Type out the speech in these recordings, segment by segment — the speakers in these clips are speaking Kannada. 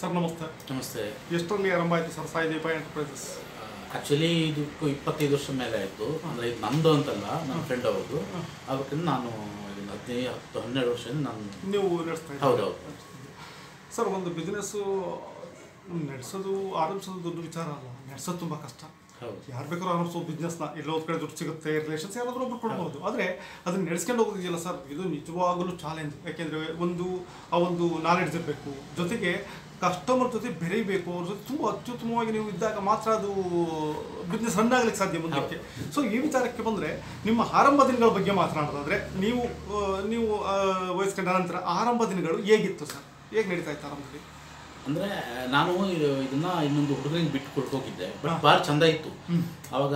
ಸರ್ ನಮಸ್ತೆ ನಮಸ್ತೆ ಎಷ್ಟರಲ್ಲಿ ಆರಂಭ ಆಯಿತು sir Sai Deepa enterprises actually ಇದು ಇಪ್ಪತ್ತೈದು ವರ್ಷ ಮೇಲೆ ಆಯಿತು ಅಂದರೆ ಇದು ನಂದು ಅಂತಲ್ಲ ನನ್ನ ಫ್ರೆಂಡ್ ಅವ್ರದ್ದು ಅದಕ್ಕಿಂತ ನಾನು ಒಂದು ಹದಿನೈದು ಹತ್ತು ಹನ್ನೆರಡು ವರ್ಷದಿಂದ ನಾನು ನೀವು ನಡೆಸ್ತಾ ಇದ್ದೀರಿ. ಹೌದೌದು ಸರ್ ಒಂದು ಬಿಸ್ನೆಸ್ಸು ನಡೆಸೋದು ಆರಂಭಿಸೋದು ದೊಡ್ಡ ವಿಚಾರ ಅಲ್ಲ ನಡೆಸೋದು ತುಂಬ ಕಷ್ಟ ಹೌದು ಯಾರು ಬೇಕಾದ್ರೂ ಆರಂಭಿಸೋ ಬಿಸ್ನೆಸ್ನ ಎಲ್ಲೋ ಒಂದು ಕಡೆ ದುಡ್ಡು ಸಿಗುತ್ತೆ ರಿಲೇಷನ್ಸ್ ಯಾರಾದರೂ ಒಬ್ರು ಕೊಡ್ಬೋದು ಆದರೆ ಅದನ್ನ ನಡೆಸ್ಕೊಂಡು ಹೋಗೋದಿದೆಯಲ್ಲ ಸರ್ ಇದು ನಿಜವಾಗಲೂ ಚಾಲೆಂಜ್ ಯಾಕೆಂದರೆ ಒಂದು ಆ ಒಂದು ನಾಲೆಡ್ಜ್ ಇರಬೇಕು ಜೊತೆಗೆ ಕಸ್ಟಮರ್ ಜೊತೆ ಬೆರೀಬೇಕು ಅವ್ರ ಜೊತೆ ತುಂಬ ಅತ್ಯುತ್ತಮವಾಗಿ ನೀವು ಇದ್ದಾಗ ಮಾತ್ರ ಅದು ಬಿಸ್ನೆಸ್ ರನ್ ಆಗ್ಲಿಕ್ಕೆ ಸಾಧ್ಯ ಮುಂದಕ್ಕೆ ಸೊ ಈ ವಿಚಾರಕ್ಕೆ ಬಂದರೆ ನಿಮ್ಮ ಆರಂಭ ದಿನಗಳ ಬಗ್ಗೆ ಮಾತನಾಡೋದಾದ್ರೆ ನೀವು ಆ, ನೀವು ಆ, ವಹಿಸ್ಕೊಂಡ ನಂತರ ಆರಂಭ ದಿನಗಳು ಹೇಗಿತ್ತು ಸರ್ ಹೇಗೆ ನಡೀತಾ ಇತ್ತು ಆರಂಭದಲ್ಲಿ ಅಂದರೆ ನಾನು ಇದು- ಇದನ್ನ ಇನ್ನೊಂದು ಹುಡುಗನಿಗೆ ಬಿಟ್ಟು ಕೊಟ್ಟು ಹೋಗಿದ್ದೆ ಬಟ್ ಭಾಳ ಚಂದ ಇತ್ತು ಅವಾಗ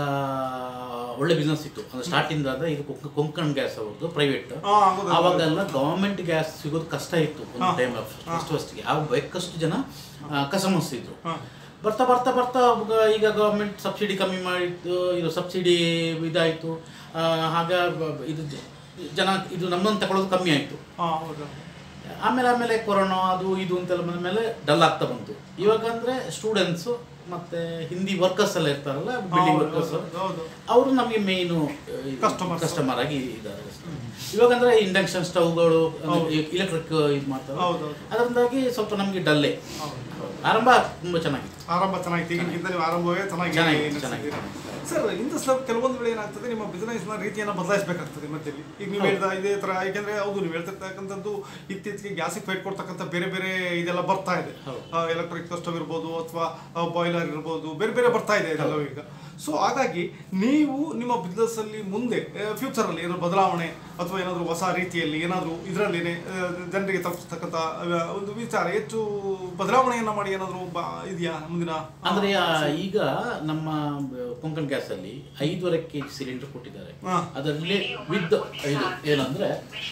ಒಳ್ಳೆ ಬಿಸ್ನೆಸ್ ಇತ್ತು ಅಂದರೆ ಸ್ಟಾರ್ಟಿಂದ ಅಂದರೆ ಇದು ಕೊಂಕ- ಕೊಂಕಣ್ ಗ್ಯಾಸ್ ಅವ್ರದ್ದು ಪ್ರೈವೇಟ್ ಹಾ, ಹೌದು. ಅವಾಗೆಲ್ಲ ಗವರ್ಮೆಂಟ್ ಗ್ಯಾಸ್ ಸಿಗೋದು ಕಷ್ಟ ಇತ್ತು ಒಂದು ಹಾ. ಟೈಮ್ ಫಸ್ಟ್ ಫಸ್ಟ್ಗೆ ಆವಾಗ ಬೇಕಷ್ಟು ಜನ ಕಸ್ಟಮರ್ಸ್ ಇದ್ರು ಹಾಂ ಬರ್ತಾ ಬರ್ತಾ ಬರ್ತಾ ಅವಾಗ ಈಗ ಗೌರ್ಮೆಂಟ್ ಸಬ್ಸಿಡಿ ಕಮ್ಮಿ ಮಾಡಿತ್ತು ಇದು ಸಬ್ಸಿಡಿ ಇದಾಯಿತು ಆಗ ಬ- ಇದು ಜ- ಜನ ಇದು ನಮ್ಮನ್ನು ತಗೊಳ್ಳೋದು ಕಮ್ಮಿ ಆಯಿತು ಹಾಂ ಹೌದು ಆಮೇಲೆ ಆಮೇಲೆ ಕೊರೋನಾ ಅದು ಇದು ಅಂತೆಲ್ಲ ಬಂದ ಮೇಲೆ ಡಲ್ ಆಗ್ತಾ ಬಂತು ಇವಾಗ ಅಂದರೆ ಸ್ಟೂಡೆಂಟ್ಸು ಮತ್ತು ಹಿಂದಿ ವರ್ಕರ್ಸ್ ಎಲ್ಲ ಇರ್ತಾರಲ್ಲ ಬಿಲ್ಡಿಂಗ್ ಹೌದು, ವರ್ಕರ್ಸ್ ಹೌದು, ಹೌದು. ಅವರು ನಮಗೆ ಮೇಯ್ನು Customers. ಕಸ್ಟಮರ್ ಆಗಿ ಇದ್ದಾರೆ ಇವಾಗ ಅಂದರೆ ಇಂಡಕ್ಷನ್ ಸ್ಟವ್ಗಳು ಇಲೆಕ್ಟ್ರಿಕ್ ಇದು ಮಾಡ್ತಾರೆ ಹೌದು, ಹೌದು. ಅದರಿಂದಾಗಿ ಸ್ವಲ್ಪ ನಮಗೆ ಡಲ್ಲೇ ಹೌದು. ಆರಂಭ ತುಂಬ ಚೆನ್ನಾಗಿತ್ತು ಆರಂಭ ಚೆನ್ನಾಗಿತ್ತು ಈಗಿನಕ್ಕಿಂತ ನೀವು ಆರಂಭವೇ ಚೆನ್ನಾಗಿ ಚೆನ್ನಾಗಿ- ನಡೆಸಿದ್ದೀರಿ. ಚೆನ್ನಾಗಿ. ಸರ್ ಇಂಥ ಸ್ವಲ್ಪ ಕೆಲವೊಂದು ವೇಳೆ ಏನಾಗ್ತದೆ ನಿಮ್ಮ ಬಿಸ್ನೆಸ್ನ ರೀತಿಯನ್ನು ಬದಲಾಯಿಸಬೇಕಾಗ್ತದೆ ಮಧ್ಯದಲ್ಲಿ ಈಗ ನೀವು ಹೇಳಿದ ಇದೇ ಥರ ಯಾಕೆಂದ್ರೆ ಹೌದು ನೀವು ಹೇಳ್ತಿರ್ತಕ್ಕಂಥದ್ದು ಇತ್ತೀಚೆಗೆ ಗ್ಯಾಸಿಗೆ ಫೈಟ್ ಕೊಡ್ತಕ್ಕಂಥ ಬೇರೆ ಬೇರೆ ಇದೆಲ್ಲ ಬರ್ತಾ ಇದೆ ಹೌದು. ಎಲೆಕ್ಟ್ರಿಕ್ ಸ್ಟವ್ ಇರ್ಬೋದು ಅಥವಾ ಬಾಯ್ಲರ್ ಇರ್ಬೋದು ಬೇರೆ ಬೇರೆ ಬರ್ತಾ ಇದೆ ಇದೆಲ್ಲ ಈಗ ಸೊ ಹಾಗಾಗಿ ನೀವು ನಿಮ್ಮ business ಅಲ್ಲಿ ಮುಂದೆ ಫ್ಯೂಚರಲ್ಲಿ ಏನಾದ್ರು ಬದಲಾವಣೆ ಅಥವಾ ಏನಾದರೂ ಹೊಸ ರೀತಿಯಲ್ಲಿ ಏನಾದರೂ ಇದರಲ್ಲಿನೇ ಜನರಿಗೆ ತಲುಪಿಸ್ತಕ್ಕಂಥ ಆ, ಒಂದು ವಿಚಾರ ಹೆಚ್ಚು ಬದಲಾವಣೆಯನ್ನು ಮಾಡಿ ಏನಾದರೂ ಬಾ ಇದೆಯಾ ಮುಂದಿನ ಅಂದ್ರೆ ಆ, ಈಗ ನಮ್ಮ ಕೊಂಕಣ್ ಗ್ಯಾಸ್ ಅಲ್ಲಿ ಐದೂವರೆ ಕೆ ಜಿ ಸಿಲಿಂಡರ್ ಕೊಟ್ಟಿದ್ದಾರೆ ಹಾ. ಅದರಲ್ಲಿ ವಿತ್ ಇದು ಏನಂದ್ರೆ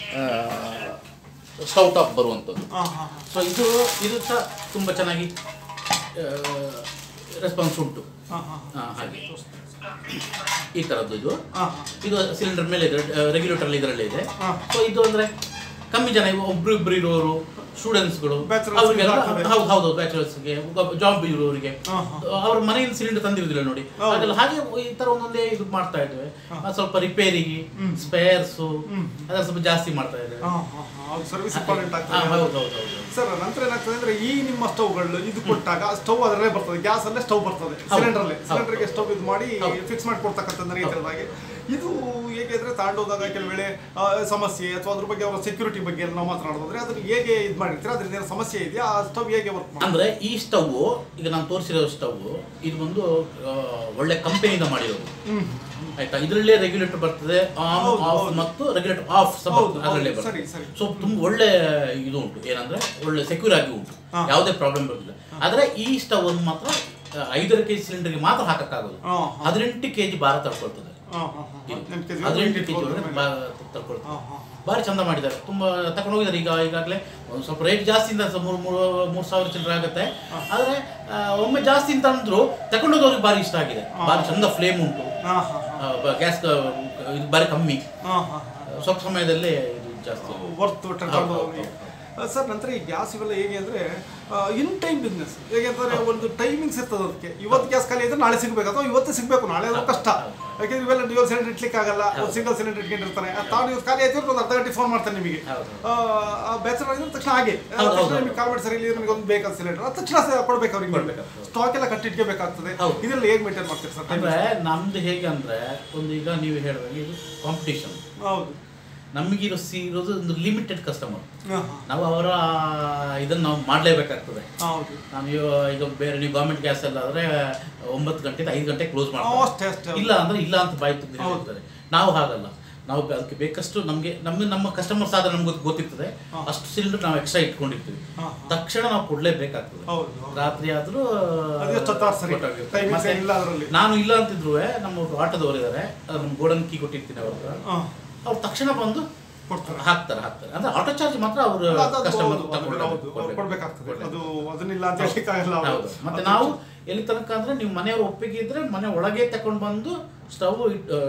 ಸ್ಟವ್ ಟಾಪ್ ಬರುವಂಥದ್ದು ಹಾಂ ಹಾಂ ಸೊ ಇದು ಇದು ಸಹ ತುಂಬ ಚೆನ್ನಾಗಿ ರೆಸ್ಪಾನ್ಸ್ ಉಂಟು ಹಾಂ ಹಾಂ ಆ, ಹಾಗೆ ಈ ಥರದ್ದು ಇದು ಹಾಂ ಹಾಂ ಇದು ಸಿಲಿಂಡರ್ ಮೇಲೆ ಇದೆ ರೆಗ್ಯುಲೇಟರ್ ಇದರಲ್ಲೇ ಇದೆ ಹಾ. ಸೊ ಇದು ಅಂದ್ರೆ ಕಮ್ಮಿ ಜನ ಇವ ಒಬ್ರು ಇಬ್ರು ಇರೋರು ಸ್ಟೂಡೆಂಟ್ಸ್ಗಳು Bachelors ಅವರಿಗೆಲ್ಲ ಆಗ್ತದೆ. ಹೌದು ಹೌದು ಬ್ಯಾಚುಲರ್ಸ್ಗೆ ಜಾಬ್ ಇರೋರಿಗೆ ಹಾ, ಹಾ. ಅವ್ರ ಮನೆಯಿಂದ ಸಿಲಿಂಡರ್ ತಂದಿರುದಿಲ್ಲ ನೋಡಿ ಹೌದು. ಹಾಗೆಲ್ಲ ಹಾಗೆ ಈ ತರ ಒಂದೊಂದೇ ಇದು ಮಾಡ್ತಾ ಇದ್ದೇವೆ ಮತ್ತೆ ಸ್ವಲ್ಪ ರಿಪೇರಿಗೆ ಸ್ಪೇರ್ಸು ಅದೆಲ್ಲ ಸ್ವಲ್ಪ ಜಾಸ್ತಿ ಮಾಡ್ತಾ ಇದ್ದೇವೆ ಹಾಂ ಹಾಂ ಹಾಂ ಅದು ಸರ್ವಿಸ್ ಇಂಪಾರ್ಟೆಂಟ್ ಹಾ, ಆಗ್ತದೆ ಹೌದು ಹೌದು ಹೌದು ಸರ್ ನಂತರ ಏನಾಗ್ತದೆ ಅಂದ್ರೆ ಈ ನಿಮ್ಮ ಸ್ಟವ್ಗಳು ಇದು ಕೊಟ್ಟಾಗ ಸ್ಟವ್ ಅದರಲ್ಲೇ ಬರ್ತದೆ ಗ್ಯಾಸ್ ಅಲ್ಲೇ ಸ್ಟವ್ ಬರ್ತದೆ ಸಿಲಿಂಡರ್ ಅಲ್ಲೇ ಹೌದು. ಸಿಲಿಂಡರ್ಗೆ ಸ್ಟವ್ ಇದು ಮಾಡಿ ಹೌದು. ಫಿಕ್ಸ್ ಮಾಡಿ ಕೊಡ್ತಕ್ಕಂಥ ರೀತಿಯಾಗಿ ಇದು ಹೇಗೆ ಅಂದ್ರೆ ತಾಂಡೋದಾಗ ಕೆಲವು ವೇಳೆ ಆ, ಸಮಸ್ಯೆ ಅಥವಾ ಅದ್ರ ಬಗ್ಗೆ ಅವರ ಸೆಕ್ಯೂರಿಟಿ ಬಗ್ಗೆ ಎಲ್ಲ ನಾವು ಮಾತನಾಡೋದಾದ್ರೆ ಅದನ್ನ ಹೇಗೆ ಇದು ಮಾಡಿರ್ತೀರಾ ಅದ್ರಿಂದ ಏನೋ ಸಮಸ್ಯೆ ಇದೆಯಾ ಆ ಸ್ಟವ್ ಹೇಗೆ ವರ್ಕ್ ಮಾಡಿ ಅಂದ್ರೆ ಈ ಸ್ಟವ್ ಈಗ ನಾನು ತೋರಿಸಿರೋ ಸ್ಟವ್ ಇದು ಒಂದು ಆ, ಒಳ್ಳೆ ಕಂಪನಿಯಿಂದ ಮಾಡಿರೋದು ಹ್ಮ್ ಆಯ್ತಾ ಇದರಲ್ಲೇ ರೆಗ್ಯುಲೇಟರ್ ಬರ್ತದೆ ಆನ್ ಹೌದು, ಆಫ್ ಹೌದು. ಮತ್ತು ರೆಗ್ಯುಲೇಟರ್ ಆಫ್ ಸಹ ಹೌದು, ಬರ್ತದೆ ಅದರಲ್ಲೇ ಹೌದು, ಬರ್ತದೆ ಸರಿ, ಸರಿ. ಸೊ ತುಂಬ ಒಳ್ಳೆ ಇದು ಉಂಟು ಏನಂದ್ರೆ ಒಳ್ಳೆ ಸೆಕ್ಯೂರ್ ಆಗಿ ಉಂಟು ಹಾ. ಯಾವುದೇ ಪ್ರಾಬ್ಲಮ್ ಬರೋದಿಲ್ಲ ಆದ್ರೆ ಈ ಸ್ಟವ್ ಅನ್ನು ಮಾತ್ರ ಆ, ಐದರ ಕೆಜಿ ಸಿಲಿಂಡರ್ಗೆ ಮಾತ್ರ ಹಾಕಕ್ಕಾಗೋದು ಹಾ, ಹಾ. ಹದಿನೆಂಟು ಕೆಜಿ ಭಾರ ತಡ್ಕೊಳ್ತದೆ ಹಾಂ ಹಾಂ ಹಾಂ ಹದಿನೆಂಟು ಕೆಜಿ ಹದಿನೆಂಟು ಕೆಜಿ ಇಟ್ಕೊಳ್ಳೋದ್ರ ಒಳಗೆ ಮೇಲೆ. ಭಾರ ತಡ್ಕೊಳ್ತದೆ ಹಾಂ ಹಾಂ ಭಾರಿ ಚಂದ ಮಾಡಿದ್ದಾರೆ ತುಂಬಾ ತಗೊಂಡು ಹೋಗಿದ್ದಾರೆ ಈಗ ಈಗಾಗಲೇ ಒಂದು ಸ್ವಲ್ಪ ರೇಟ್ ಜಾಸ್ತಿ ಇಂದ ಮೂರು ಮೂರು ಮೂರು ಸಾವಿರ ಚಿಲ್ಲರೆ ಆಗುತ್ತೆ ಆದರೆ ಆ, ಒಮ್ಮೆ ಜಾಸ್ತಿ ಅಂತ ಅಂದ್ರು ತಗೊಂಡೋದವ್ರಿಗೆ ಭಾರಿ ಇಷ್ಟ ಆಗಿದೆ ಭಾರಿ ಚಂದ ಫ್ಲೇಮ್ ಉಂಟು ಹಾಂ ಹಾಂ ಗ್ಯಾಸ್ ಇದು ಭಾರಿ ಕಮ್ಮಿ ಹಾಂ ಹಾಂ ಸ್ವಲ್ಪ ಸಮಯದಲ್ಲೇ ಇದು ಜಾಸ್ತಿ ವರ್ತ್ ಹೌದು, ತಗೊಂಡು ಹೌದು, ಸರ್ ನಂತರ ಈ ಗ್ಯಾಸ್ ಇವೆಲ್ಲ ಹೇಗೆ ಅಂದರೆ ಇನ್ ಟೈಮ್ ಬಿಸ್ನೆಸ್ ಹೇಗೆ ಅಂತಂದರೆ ಒಂದು ಟೈಮಿಂಗ್ಸ್ ಇರ್ತದೆ ಅದಕ್ಕೆ ಇವತ್ತು ಗ್ಯಾಸ್ ಖಾಲಿ ಇದ್ರೆ ನಾಳೆ ಸಿಗಬೇಕು ಅಥವಾ ಇವತ್ತೇ ಸಿಗಬೇಕು ನಾಳೆ ಆದ್ರೂ ಕಷ್ಟ ಯಾಕೆಂದ್ರೆ ಇವೆಲ್ಲ ಡ್ಯೂಯಲ್ ಸಿಲಿಂಡರ್ ಇಟ್ಲಿಕ್ಕೆ ಆಗಲ್ಲ ಒಂದು ಸಿಂಗಲ್ ಸಿಲಿಂಡರ್ ಇಟ್ಕೊಂಡಿರ್ತಾನೆ ತಾನು ಇವತ್ತು ಖಾಲಿ ಆಯ್ತು ಅಂದ್ರೆ ಒಂದು ಅರ್ಧ ಗಂಟೆ ಫೋನ್ ಮಾಡ್ತಾನೆ ನಿಮಗೆ ಹೌದು. ಬ್ಯಾಚುಲರ್ ಆಗಿದ್ರೆ ತಕ್ಷಣ ಹಾಗೆ ಆ, ಹೌದು, ತಕ್ಷಣ ಹೌದು. ನಿಮಗೆ ಕಾರ್ಬೆಟ್ ಸರಿ ಇಲ್ಲ ನನಗೆ ಒಂದು ಬೇಕಾದ ಸಿಲಿಂಡರ್ ಅದು ತಕ್ಷಣ ಸ- ಕೊಡ್ಬೇಕು ಅವ್ರಿಗೆ ಕೊಡ್ಬೇಕಾಗ್ತದೆ. ಸ್ಟಾಕ್ ಎಲ್ಲ ಕಟ್ಟಿಟ್ಕೋಬೇಕಾಗ್ತದೆ ಹೌದು. ಇದೆಲ್ಲ ಹೇಗೆ ಮೇಂಟೈನ್ ಮಾಡ್ತೀರಿ ಸರ್ ಅಂದ್ರೆ ನಮ್ದು ಹೇಗೆ ಅಂದ್ರೆ ಒಂದು ಈಗ ನೀವು ಹೇಳಿದಾಗ ಇದು ಕಾಂಪಿಟೇಷನ್ ಹೌದು ನಮಗಿರೋ ಇರೋದು ಒಂದು ಲಿಮಿಟೆಡ್ ಕಸ್ಟಮರ್ ಹಾಂ ನಾವು ಅವರ ಇದನ್ನು ನಾವು ಮಾಡಲೇಬೇಕಾಗ್ತದೆ ಹಾಂ ಹೌದು ನಾವು ಇವ- ಈಗ ಬೇರೆ ನೀವು ಗೌರ್ಮೆಂಟ್ ಗ್ಯಾಸ್ ಎಲ್ಲ ಆದರೆ ಒಂಬತ್ತು ಗಂಟೆ ಐದು ಗಂಟೆ ಕ್ಲೋಸ್ ಆ, ಮಾಡ್ತಾರೆ ಅಷ್ಟೇ ಅಷ್ಟೇ ಇಲ್ಲ ಅಂದ್ರೆ ಇಲ್ಲ ಅಂತ ಬಾಯಿ ತುಂಬ ಹೌದು. ಹೇಳ್ತಾರೆ ನಾವು ಹಾಗಲ್ಲ ನಾವು ಅದಕ್ಕೆ ಬೇಕಷ್ಟು ನಮಗೆ ನಮ್ಮ ನಮ್ಮ ಕಸ್ಟಮರ್ಸ್ ಆದ್ರೆ ನಮ್ಗೆ ಗೊತ್ತಿರ್ತದೆ ಹಾ. ಅಷ್ಟು ಸಿಲಿಂಡರ್ ನಾವು ಎಕ್ಸ್ಟ್ರಾ ಇಟ್ಕೊಂಡಿರ್ತೀವಿ ಹಾ, ಹಾ. ತಕ್ಷಣ ನಾವು ಕೊಡ್ಲೇಬೇಕಾಗ್ತದೆ ಹೌದು ಹೌದು. ರಾತ್ರಿ ಆದ್ರೂ ಅದು ಎಷ್ಟು ಹೊತ್ತಾದ್ರು ಸರಿ. Timings ಏನಿಲ್ಲ ಅದ್ರಲ್ಲಿ. ನಾನು ಇಲ್ಲ ಅಂತಿದ್ರು ನಮ್ಮ ಒಬ್ರು ಆಟೋದವರು ಇದ್ದಾರೆ ನಮ್ಮ ಗೋಡನ್ ಕೀ ಕೊಟ್ಟಿರ್ತೀನಿ ಅವ್ರ ಹತ್ರ ಹಾಂ ಅವ್ರು ತಕ್ಷಣ ಬಂದು ಕೊಡ್ತಾರೆ ಹಾಕ್ತಾರೆ ಹಾಕ್ತಾರೆ ಅಂದ್ರೆ ಆಟೋ ಚಾರ್ಜ್ ಮಾತ್ರ ಅವರು ಅದು- ಅದು ಕಸ್ಟಮರ್ ಹೌದು, ಅದು ಹೌದು, ಅವ್ರು ಕೊಡ್ಬೇಕಾಗ್ತದೆ ಅದು ಅದನ್ನಿಲ್ಲ ಅಂತ ಹೇಳಿಕ್ಕಾಗಲ್ಲ ಅವ್ರು. ಹೌದು ಮತ್ತೆ ಅದು- ನಾವು ಎಲ್ಲಿ ತನಕ ಅಂದ್ರೆ ನೀವು ಮನೆಯವ್ರ ಒಪ್ಪಿಗೆ ಇದ್ರೆ ಮನೆ ಒಳಗೆ ತಕೊಂಡು ಬಂದು ಸ್ಟವ್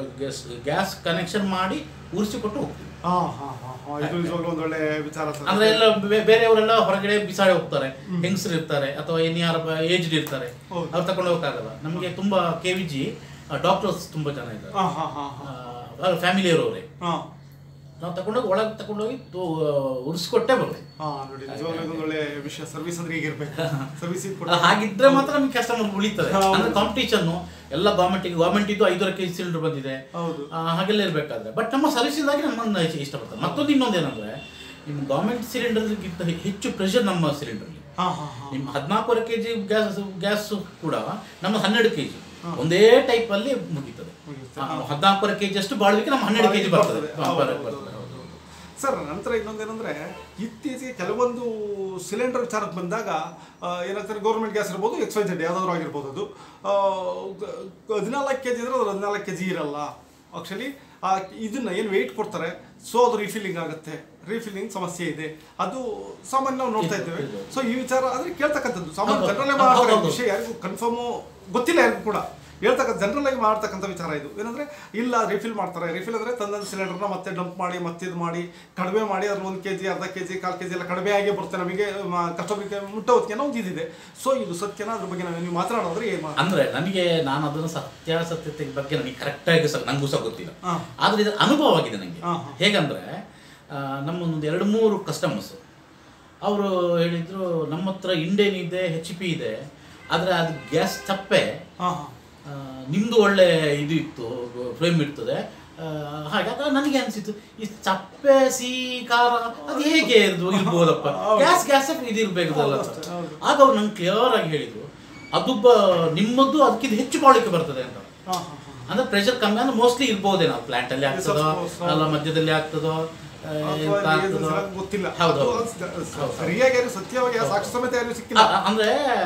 ಗ್ಯಾಸ್ ಕನೆಕ್ಷನ್ ಮಾಡಿ ಉರಿಸಿ ಕೊಟ್ಟು ಹೋಗ್ತೀವಿ ಹಾ ಹಾ ಹಾ ಹಾ ಇದು ನಿಜವಾಗ್ಲೂ ಒಂದು ಒಳ್ಳೆ ವಿಚಾರ ಸರ್ ಅಂದ್ರೆ ಎಲ್ಲ ಬೇ- ಬೇರೆಯವರೆಲ್ಲ ಹೊರಗಡೆ ಬಿಸಾಡಿ ಹೋಗ್ತಾರೆ ಹೆಂಗಸರು ಇರ್ತಾರೆ ಅಥವಾ ಏನ್ ಯಾರ ಏಜ್ಡ್ ಇರ್ತಾರೆ ಹೌದು. ಅವ್ರು ತಕೊಂಡು ಹೋಗಕ್ಕಾಗಲ್ಲ ನಮಗೆ ತುಂಬಾ ಕೆ ವಿ ಜಿ ಡಾಕ್ಟರ್ಸ್ ತುಂಬಾ ಜನ ಇದ್ದಾರೆ ಹಾ ಹಾ ಹಾ ಹಾ ಫ್ಯಾಮಿಲಿ ಇರೋರೆ ಹಾ ನಾವು ತಗೊಂಡೋಗಿ ಒಳಗೆ ತಗೊಂಡೋಗಿ ಉರಿಸ್ಕೊಟ್ಟೆ ಬರೋದು ಹಾ ನೋಡಿ ನಿಜವಾಗ್ಲೂ ಇದೊಂದು ಒಳ್ಳೆ ವಿಷಯ ಸರ್ವಿಸ್ ಅಂದ್ರೆ ಹೀಗಿರ್ಬೇಕು ಸರ್ವಿಸ್ ಅದು ಹಾಗಿದ್ರೆ ಮಾತ್ರ ನಮ್ಗೆ ಕಸ್ಟಮರ್ ಉಳಿತದೆ ಹೌದು. ಅಂದ್ರೆ ಕಾಂಪಿಟೇಷನ್ ಎಲ್ಲ ಗೌರ್ಮೆಂಟ್ ಗೌರ್ಮೆಂಟ್ ಇದು ಐದೂವರೆ ಕೆಜಿ ಸಿಲಿಂಡರ್ ಬಂದಿದೆ ಹೌದು ಆ, ಹಾಗೆಲ್ಲ ಇರಬೇಕಾದ್ರೆ ಬಟ್ ನಮ್ಮ ಸರ್ವಿಸಿಂದಾಗಿ ನಮ್ಮನ್ನು ಇಷ್ಟ- ಇಷ್ಟಪಡ್ತಾರೆ ಮತ್ತೊಂದು ಇನ್ನೊಂದು ಏನಂದ್ರೆ ನಿಮ್ಮ ಗೌರ್ಮೆಂಟ್ ಸಿಲಿಂಡರ್ಗಿಂತ ಹೆಚ್ಚು ಪ್ರೆಷರ್ ನಮ್ಮ ಸಿಲಿಂಡರ್ಲಿ ಹಾ ಹಾ ಹಾ ನಿಮ್ಮ ಹದಿನಾಲ್ಕೂವರೆ ಕೆ ಜಿ ಗ್ಯಾಸ್ ಗ್ಯಾಸ್ ಕೂಡ ನಮ್ಮ ಹನ್ನೆರಡು ಕೆ ಜಿ ಒಂದೇ ಟೈಪ್ ಅಲ್ಲಿ ಮುಗೀತದೆ ಮುಗೀತದೆ. ಆ, ಹದಿನಾಲ್ಕೂವರೆ ಕೆ ಜಿ ಅಷ್ಟು ಬಾಳ್ವಿಕೆ ನಮ್ಮ ಹನ್ನೆರಡು ಕೆ ಜಿ ಬರ್ತದೆ ಹೌದು, ಬ- ಹೌದು, ಬರ್ತದೆ, ಹೌದು, ಬರ್ತದೆ. ಹೌದು. ಸರ್ ನಂತರ ಇನ್ನೊಂದೇನೆಂದ್ರೆ ಇತ್ತೀಚೆಗೆ ಕೆಲವೊಂದು ಸಿಲಿಂಡರ್ ವಿಚಾರಕ್ಕೆ ಬಂದಾಗ ಆ, ಏನಾಗ್ತಾರೆ ಗೌರ್ಮೆಂಟ್ ಗ್ಯಾಸ್ ಇರ್ಬೋದು ಎಕ್ಸ್ ವೈ ಜೆಡ್ ಯಾವುದಾದ್ರೂ ಆಗಿರ್ಬೋದು ಅದು ಆ, ಗ- ಹದಿನಾಲ್ಕು ಕೆ ಜಿ ಇದ್ರೆ ಅದು ಹದಿನಾಲ್ಕು ಕೆ ಜಿ ಇರಲ್ಲ ಆಕ್ಚುಲಿ ಇದನ್ನ ಏನು ವೆಯ್ಟ್ ಕೊಡ್ತಾರೆ ಸೊ ಅದು ರೀಫಿಲ್ಲಿಂಗ್ ಆಗುತ್ತೆ ರೀಫಿಲ್ಲಿಂಗ್ ಸಮಸ್ಯೆ ಇದೆ ಅದು ಸಾಮಾನ್ಯ ನಾವು ನೋಡ್ತಾ ಇದ್ದೇವೆ ಇದು- ಸೊ ಈ ವಿಚಾರ ಅಂದ್ರೆ ಕೇಳ್ತಕ್ಕಂಥದ್ದು ಸಾಮಾನ್ಯ ಹೌದು, ಜನರಲ್ಲೇ ಹೌದು, ಮಾಡ್ತಾರೆ ಹೌದು. ವಿಷಯ ಯಾರಿಗೂ ಕನ್ಫರ್ಮು ಗೊತ್ತಿಲ್ಲ ಯಾರಿಗೂ ಕೂಡ ಹೇಳ್ತಕ್ಕ ಜನರಲ್ ಆಗಿ ಮಾಡ್ತಕ್ಕಂಥ ವಿಚಾರ ಇದು ಏನಂದ್ರೆ ಇಲ್ಲ ರಿಫಿಲ್ ಮಾಡ್ತಾರೆ ರಿಫಿಲ್ ಅಂದ್ರೆ ತಂದಂತ ಸಿಲಿಂಡರ್ನ ಮತ್ತೆ ಡಂಪ್ ಮಾಡಿ ಮತ್ತೆ ಇದು ಮಾಡಿ ಕಡಿಮೆ ಮಾಡಿ ಅದ್ರ ಒಂದು ಕೆ ಜಿ ಅರ್ಧ ಕೆ ಜಿ ಕಾಲು ಕೆ ಜಿ ಎಲ್ಲ ಕಡಿಮೆ ಆಗಿ ಬರುತ್ತೆ ನಮಗೆ ಕಸ್ಟಮರ್ಗೆ ಮುಟ್ಟೋ ಹೊತ್ತಿಗೆ ನಾವು ಇದಿದೆ ಸೊ ಇದು ಸತ್ಯನ ಅದ್ರ ಬಗ್ಗೆ ನಾವು ನೀವು ಮಾತನಾಡೋದ್ರೆ ಏನು ಮಾ- ಅಂದ್ರೆ ನನಗೆ ನಾನು ಅದನ್ನು ಸತ್ಯಾಸತ್ಯತೆ ಬಗ್ಗೆ ನನಗೆ ಕರೆಕ್ಟಾಗಿ ಸಹ ನಂಗೂ ಸಹ ಗೊತ್ತಿಲ್ಲ ಹಾ. ಆದ್ರೆ ಇದು ಅನುಭವ ಆಗಿದೆ ನನಗೆ ಹಾ, ಹಾ. ಹೇಗಂದ್ರೆ ಆ, ನಮ್ಮೊಂದು ಎರಡು ಮೂರು ಕಸ್ಟಮರ್ಸ್ ಅವರು ಹೇಳಿದ್ರು ನಮ್ಮ ಹತ್ರ ಇಂಡೇನ್ ಇದೆ ಹೆಚ್ ಪಿ ಇದೆ ಆದರೆ ಅದು ಗ್ಯಾಸ್ ಚಪ್ಪೆ ಹಾ ಹಾ ಆ, ನಿಮ್ದು ಒಳ್ಳೆ ಇದು ಇತ್ತು ಫ್ಲೇಮ್ ಇರ್ತದೆ ಆ, ಹಾಗೆ ಆಗ ನನಗೆ ಅನಿಸಿತು ಈ ಚಪ್ಪೆ ಸಿಹಿ ಖಾರ ಅದು ಹೇಗೆ ಇದು ಇರ್ಬೋದಪ್ಪ ಹೌದು. ಗ್ಯಾಸ್ ಗ್ಯಾಸ್ ಇದು ಇರ್ಬೇಕಲ್ಲ ಹೌದು ಅಷ್ಟೇ, ಹೌದು. ಆಗ ಅವ್ರು ನಂಗೆ ಕ್ಲಿಯರ್ ಆಗಿ ಹೇಳಿದ್ರು ಅದು ಬ ನಿಮ್ಮದು ಅದಕ್ಕಿಂತ ಹೆಚ್ಚು ಬಾಳಿಕೆ ಬರ್ತದೆ ಅಂತ ಹಾ ಹಾ ಹಾ ಅಂದ್ರೆ ಪ್ರೆಷರ್ ಕಮ್ಮಿ ಅಂದ್ರೆ ಮೋಸ್ಟ್ಲಿ ಇರ್ಬೋದೇನೋ ಪ್ಲಾಂಟ್ ಅಲ್ಲಿ ಆಗ್ತದೋ Yes, of course. ಅಲ್ಲ ಮಧ್ಯದಲ್ಲಿ ಆಗ್ತದೋ ಆ, ಅಥವಾ ಎಂತ ಇದು ಆಗ್ತದೋ ಸರಿಯಾಗಿ ಗೊತ್ತಿಲ್ಲ ಹೌದು ಅದು ಹೌದು. ಅದು ಸ- ಸರಿಯಾಗಿ ಯಾರು ಸತ್ಯವಾಗಿ ಯಾರು ಸಾಕ್ಷಿ ಸಮೇತ ಯಾರು ಆ, ಸಿಕ್ಕಿಲ್ಲ ಆ, ಅಂದ್ರೆ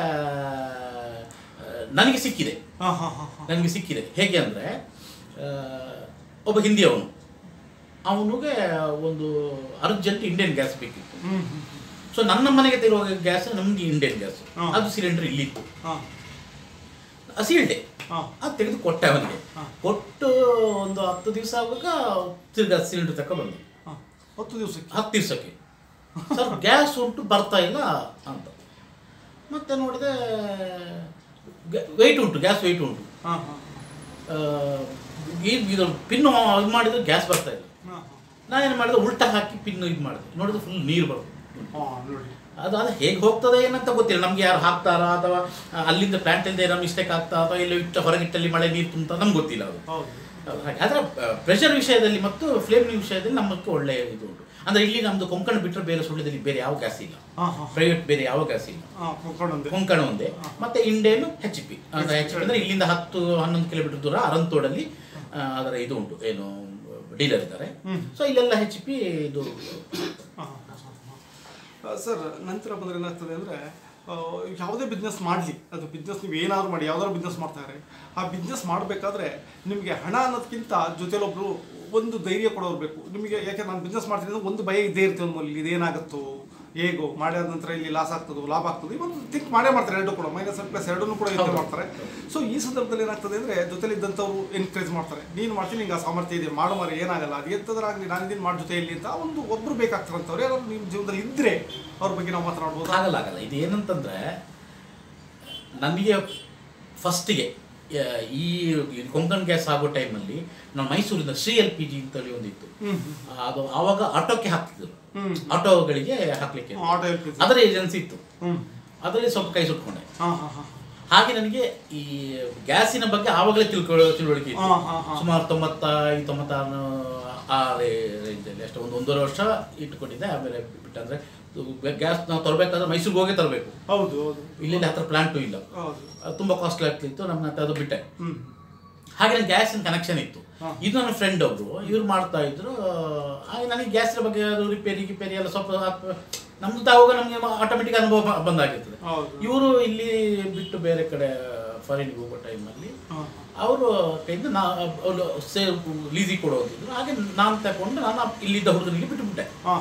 ಆ, ನನಗೆ ಸಿಕ್ಕಿದೆ ಹಾ ಹಾ ಹಾ ಹಾ ನನಗೆ ಸಿಕ್ಕಿದೆ ಹೇಗೆ ಅಂದರೆ ಒಬ್ಬ ಹಿಂದಿಯವನು ಅವನಿಗೆ ಒಂದು ಅರ್ಜೆಂಟ್ ಇಂಡಿಯನ್ ಗ್ಯಾಸ್ ಬೇಕಿತ್ತು ಹ್ಮ್ ಹ್ಮ್ ಸೊ ನನ್ನ ಮನೆಗೆ ತರುವ ಗ್ಯಾಸ್ ನಮಗೆ ಇಂಡಿಯನ್ ಗ್ಯಾಸ್ ಹಾ. ಅದು ಸಿಲಿಂಡರ್ ಇಲ್ಲಿತ್ತು ಹಾ ಹಸಿಲ್ಡೆ ಹಾ ಅದು ತೆಗೆದು ಕೊಟ್ಟೆ ಅವನಿಗೆ ಹಾ. ಕೊಟ್ಟು ಒಂದು ಹತ್ತು ದಿವಸ ಆಗುವಾಗ ತಿರ್ಗಾ ಸಿಲಿಂಡರ್ ತಕ ಬಂದು ಹಾ ಹತ್ತು ದಿವಸಕ್ಕೆ ಹತ್ತು ದಿವಸಕ್ಕೆ ಸರ್ ಗ್ಯಾಸ್ ಉಂಟು ಬರ್ತಾ ಇಲ್ಲ ಅಂತ ಮತ್ತೆ ನೋಡಿದೆ ವೆಯ್ಟ್ ಉಂಟು ಗ್ಯಾಸ್ ವೆಯ್ಟ್ ಉಂಟು ಹಾ ಹಾ ಆ, ಈ- ಇದು ಪಿನ್ ಇದು ಮಾಡಿದ್ರೆ ಗ್ಯಾಸ್ ಬರ್ತಾ ಇಲ್ಲ ಹಾ ನಾನೇನು ಮಾಡಿದೆ ಉಲ್ಟಾ ಹಾಕಿ ಪಿನ್ ಇದು ಮಾಡಿದೆ ನೋಡಿದ್ರೆ ಫುಲ್ ನೀರು ಬರೋದು ಹಾ ನೋಡಿ ಅದು ಅದು ಹೇಗೆ ಹೋಗ್ತದೆ ಏನಂತ ಗೊತ್ತಿಲ್ಲ ನಮ್ಗೆ ಯಾರು ಹಾಕ್ತಾರಾ ಅಥವಾ ಅಲ್ಲಿಂದ ಪ್ಲಾಂಟಿಂದ ಏನೋ ಮಿಸ್ಟೇಕ್ ಆಗ್ತಾ ಅಥವಾ ಇಲ್ಲಿ ಇಟ್ಟು ಹೊರಗಿಟ್ಟಲ್ಲಿ ಮಳೆ ನೀರು ತುಂಬ ನಮ್ಗೆ ಗೊತ್ತಿಲ್ಲ ಅದು ಹೌದು ಹಾಗೆ ಆದರೆ ಪ್ರೆಷರ್ ವಿಷಯದಲ್ಲಿ ಮತ್ತು ಫ್ಲೇಮ್ ವಿಷಯದಲ್ಲಿ ನಮ್ಮಕ್ಕೆ ಒಳ್ಳೆಯ ಇದು ಉಂಟು ಅಂದರೆ ಇಲ್ಲಿ ನಮ್ಮದು ಕೊಂಕಣ ಬಿಟ್ಟರೆ ಬೇರೆ ಸುಳ್ಳ್ಯದಲ್ಲಿ ಬೇರೆ ಯಾವ ಗ್ಯಾಸ್ ಇಲ್ಲ ಹಾ ಹಾ ಪ್ರೈವೇಟ್ ಬೇರೆ ಯಾವ ಗ್ಯಾಸ್ ಇಲ್ಲ ಹಾ ಕೊಂಡ್ಕೊಂಡೊಂದೆ ಕೊಂಕಣ ಒಂದೇ ಮತ್ತೆ ಇಂಡೇನು ಹೆಚ್ ಪಿ ಅಂದರೆ ಹೆಚ್ ಪಿ ಅಂದರೆ ಇಲ್ಲಿಂದ ಹತ್ತು ಹನ್ನೊಂದು ಕಿಲೋಮೀಟರ್ ದೂರ ಅರಂತೋಡಲ್ಲಿ ಆ, ಅದರ ಇದು ಉಂಟು ಏನು ಡೀಲರ್ ಇದ್ದಾರೆ ಹ್ಮ್. ಸೊ ಇಲ್ಲೆಲ್ಲ ಹೆಚ್ ಪಿ ಇದು ಸರ್ ನಂತರ ಬಂದ್ರೆ ಏನಾಗ್ತದೆ ಅಂದರೆ ಯಾವುದೇ ಬಿಸ್ನೆಸ್ ಮಾಡಲಿ ಅದು ಬಿಸ್ನೆಸ್ ನೀವು ಏನಾದ್ರು ಮಾಡಿ ಯಾವ್ದಾದ್ರು ಬಿಸ್ನೆಸ್ ಮಾಡ್ತಾರೆ ಆ ಬಿಸ್ನೆಸ್ ಮಾಡಬೇಕಾದ್ರೆ ನಿಮಗೆ ಹಣ ಅನ್ನೋದಕ್ಕಿಂತ ಜೊತೆಲೊಬ್ರು ಒಂದು ಧೈರ್ಯ ಕೊಡೋರು ಬೇಕು ನಿಮಗೆ ಯಾಕೆ ನಾನು ಬಿಸ್ನೆಸ್ ಮಾಡ್ತೀನಿ ಅಂದ್ರೆ ಒಂದು ಭಯ ಇದ್ದೇ ಇರ್ತದೆ ಒಂದು ಇಲ್ಲಿ ಇದೇನಾಗುತ್ತೋ ಹೇಗೋ ಮಾಡಿದ ನಂತರ ಇಲ್ಲಿ ಲಾಸ್ ಆಗ್ತದೋ ಲಾಭ ಆಗ್ತದೋ ಇವತ್ತು ಥಿಂಕ್ ಮಾಡೇ ಮಾಡ್ತಾರೆ ಎರಡು ಕೂಡ ಮೈನಸ್ ಪ್ಲಸ್ ಎರಡನ್ನೂ ಕೂಡ ಯೋಚನೆ ಹೌದು. ಮಾಡ್ತಾರೆ ಸೊ ಈ ಸಂದರ್ಭದಲ್ಲಿ ಏನಾಗ್ತದೆ ಅಂದರೆ ಜೊತೆಲಿದ್ದಂಥವ್ರು ಎನ್ಕರೇಜ್ ಮಾಡ್ತಾರೆ ನೀನು ಮಾಡ್ತೀನಿ ನಿಂಗೆ ಆ ಸಾಮರ್ಥ್ಯ ಇದೆ ಮಾಡು ಮಾರಿ ಏನಾಗಲ್ಲ ಅದು ಎಂಥದ್ರಾಗಲಿ ನಾನು ಇದನ್ನು ಮಾಡಿ ಜೊತೆಯಲ್ಲಿ ಅಂತ ಒಂದು ಒಬ್ಬರು ಬೇಕಾಗ್ತಾರಂಥವ್ರು ಯಾರು ನಿಮ್ಮ ಜೀವನದಲ್ಲಿ ಇದ್ದರೆ ಅವ್ರ ಬಗ್ಗೆ ನಾವು ಮಾತನಾಡ್ಬೋದು ಆಗಲ್ಲ ಆಗಲ್ಲ ಇದು ಏನಂತಂದ್ರೆ ನನಗೆ ಫಸ್ಟಿಗೆ ಈ ಈ ಕೊಂಕಣ್ ಗ್ಯಾಸ್ ಆಗೋ ಟೈಮಲ್ಲಿ ನಾವು ಮೈಸೂರಿಂದ ಶ್ರೀ ಎಲ್ ಪಿ ಜಿ ಅಂತೇಳಿ ಒಂದಿತ್ತು ಹ್ಮ್ ಅದು ಆವಾಗ ಆಟೋಕ್ಕೆ ಹಾಕ್ತಿದ್ರು ಹ್ಮ್ ಆಟೋಗಳಿಗೆ ಹಾಕ್ಲಿಕ್ಕೆ ಆಟೋ ಎಲ್ ಪಿ ಜಿ ಅದರ ಏಜೆನ್ಸಿ ಇತ್ತು ಹ್ಮ್ ಅದರಲ್ಲಿ ಸ್ವಲ್ಪ ಕೈ ಸುಟ್ಕೊಂಡೆ ಹಾಂ ಹಾಂ ಹಾಂ ಹಾಗೆ ನನಗೆ ಈ ಗ್ಯಾಸಿನ ಬಗ್ಗೆ ಆವಾಗಲೇ ತಿಳ್ಕೊಳ್ಳೋ ತಿಳುವಳಿಕೆ ಇತ್ತು ಹಾ, ಹಾ, ಹಾ. ಸುಮಾರು ತೊಂಬತ್ತ ಈ ತೊಂಬತ್ತಾರು ಆ ರೇಂಜಲ್ಲಿ ಅಷ್ಟು ಒಂದು ಒಂದೂವರೆ ವರ್ಷ ಇಟ್ಕೊಂಡಿದ್ದೆ ಆಮೇಲೆ ಬಿಟ್ಟಂದ್ರೆ ಗ್ಯಾಸ್ ನಾವು ತರಬೇಕಾದ್ರೆ ಮೈಸೂರಿಗೆ ಹೋಗೇ ತರಬೇಕು ಹೌದು ಹೌದು ಇಲ್ಲಿ ಹತ್ರ ಪ್ಲಾಂಟು ಇಲ್ಲ ಹೌದು ಅದು ತುಂಬ ಕಾಸ್ಟ್ಲಿ ಆಗ್ತಿತ್ತು ನಮ್ಮ ಅದು ಬಿಟ್ಟೆ ಹ್ಮ್ ಹಾಗೆ ನನಗೆ ಗ್ಯಾಸಿನ ಕನೆಕ್ಷನ್ ಇತ್ತು ಹಾ. ಇದು ನನ್ನ ಫ್ರೆಂಡ್ ಒಬ್ರು ಇವ್ರು ಮಾಡ್ತಾ ಇದ್ರು ಹಾಗೆ ನನಗೆ ಗ್ಯಾಸಿನ ಬಗ್ಗೆ ಅದು ರಿಪೇರಿ ಗಿಪೇರಿ ಎಲ್ಲ ಸ್ವಲ್ಪ ಆಪ್- ನಮ್ದು ತಾವಾಗ ನಮಗೆ ಆಟೋಮೆಟಿಕ್ ಅನುಭವ ಬ- ಬಂದಾಗಿರ್ತದೆ ಹೌದು ಇವರು ಇಲ್ಲಿ ಬಿಟ್ಟು ಬೇರೆ ಕಡೆ ಫಾರಿನ್ಗೆ ಹೋಗೋ ಟೈಮಲ್ಲಿ ಹಾ. ಅವರು ಕೈಯಿಂದ ನಾ ಅವರು ಸೇರ್ ಲೀಸಿಗೆ ಕೊಡೋದಿದ್ರು ಹಾಗೆ ನಾನು ತಗೊಂಡು ನಾನು ಇಲ್ಲಿದ್ದ ಹುಡುಗನಿಗೆ ಬಿಟ್ಟುಬಿಟ್ಟೆ ಹಾ.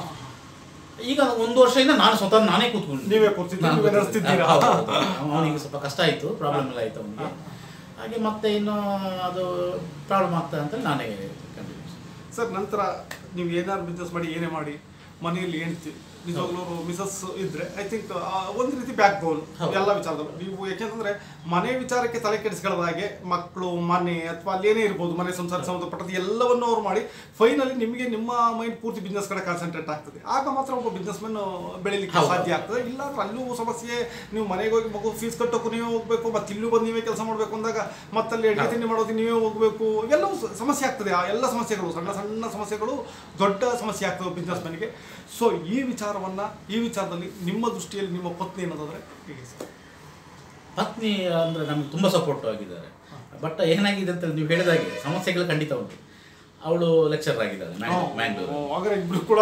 ಈಗ ಒಂದು ವರ್ಷದಿಂದ ನಾನು ಸ್ವತಃ ನಾನೇ ಕೂತ್ಕೊಂಡು ನೀವೇ ಕೂರ್ತಿದ್ದೀರಿ, ನೀವೇ ನಡೆಸ್ತಿದ್ದೀರಾ? ಅವನಿಗೆ ಸ್ವಲ್ಪ ಕಷ್ಟ ಆಯಿತು ಪ್ರಾಬ್ಲಮ್ ಎಲ್ಲ ಆಯಿತು ಅವನಿಗೆ ಹಾಗೆ ಮತ್ತೆ ಇನ್ನು ಅದು ಪ್ರಾಬ್ಲಮ್ ಆಗ್ತದೆ ಅಂತ ನಾನೇ ಕಂಡಿದ್ದೆ ಸರ್ ನಂತರ ನೀವು ಏನಾದ್ರು ಬಿಸ್ನೆಸ್ ಮಾಡಿ ಏನೇ ಮಾಡಿ ಮನೆಯಲ್ಲಿ ಹೆಂಡ್ತಿ ನಿಜವಾಗ್ಲೂ ಮಿಸಸ್ ಇದ್ರೆ ಐ ಥಿಂಕ್ ಒಂದು ರೀತಿ ಬ್ಯಾಕ್ ಬೋನ್ ಹೌದು. ಎಲ್ಲ ವಿಚಾರದಲ್ಲೂ ನೀವು ಯಾಕೆಂತಂದ್ರೆ ಮನೆ ವಿಚಾರಕ್ಕೆ ತಲೆ ಕೆಡಿಸ್ಕೊಳ್ಳೋದಾಗೆ ಮಕ್ಕಳು ಮನೆ ಅಥವಾ ಅಲ್ಲಿ ಏನೇ ಇರ್ಬೋದು ಮನೆ ಸಂಸಾರಕ್ಕೆ ಸಂಬಂಧಪಟ್ಟದ್ದು ಎಲ್ಲವನ್ನು ಅವ್ರು ಮಾಡಿ ಫೈನಲಿ ನಿಮಗೆ ನಿಮ್ಮ ಮೈಂಡ್ ಪೂರ್ತಿ ಬಿಸ್ನೆಸ್ ಕಡೆ ಕಾನ್ಸಂಟ್ರೇಟ್ ಆಗ್ತದೆ ಆಗ ಮಾತ್ರ ಒಬ್ಬ ಬಿಸ್ನೆಸ್ ಮ್ಯಾನ್ ಬೆಳಿಲಿಕ್ಕೆ ಹೌದು. ಸಾಧ್ಯ ಆಗ್ತದೆ ಇಲ್ಲಾಂದ್ರೆ ಅಲ್ಲೂ ಸಮಸ್ಯೆ ನೀವು ಮನೆಗೆ ಹೋಗಿ ಮಗು ಫೀಸ್ ಕಟ್ಟೋಕ್ಕೂ ನೀವೇ ಹೋಗ್ಬೇಕು ಮತ್ತೆ ಇಲ್ಲೂ ಬಂದು ನೀವೇ ಕೆಲಸ ಮಾಡಬೇಕು ಅಂದಾಗ ಮತ್ತಲ್ಲಿ ಅಡುಗೆ ತಿಂಡಿ ಮಾಡೋದು ನೀವೇ ಹೋಗ್ಬೇಕು ಎಲ್ಲವೂ ಸ- ಸಮಸ್ಯೆ ಆಗ್ತದೆ ಆ ಎಲ್ಲ ಸಮಸ್ಯೆಗಳು ಸಣ್ಣ ಸಣ್ಣ ಸಮಸ್ಯೆಗಳು ದೊಡ್ಡ ಸಮಸ್ಯೆ ಆಗ್ತವೆ ಬಿಸ್ನೆಸ್ ಮ್ಯಾನ್ಗೆ ಸೊ ಈ ವಿಚಾರವನ್ನ ಈ ವಿಚಾರದಲ್ಲಿ ನಿಮ್ಮ ದೃಷ್ಟಿಯಲ್ಲಿ ನಿಮ್ಮ ಪತ್ನಿ ಏನಂತಂದ್ರೆ ಹೇಗೆ ಸರ್ ಪತ್ನಿ ಅಂದರೆ ನಮ್ಗೆ ತುಂಬ ಸಪೋರ್ಟ್ ಆಗಿದ್ದಾರೆ ಬಟ್ ಏನಾಗಿದೆ ಅಂತ ನೀವು ಹೇಳಿದಾಗೆ ಸಮಸ್ಯೆಗಳು ಖಂಡಿತ ಉಂಟು ಅವಳು ಲೆಕ್ಚರ್ ಆಗಿದ್ದಾಳೆ ಮ್ಯಾಂಗ್ಳೂರು ಹಾಗಾದ್ರೆ ಇಬ್ರು ಕೂಡ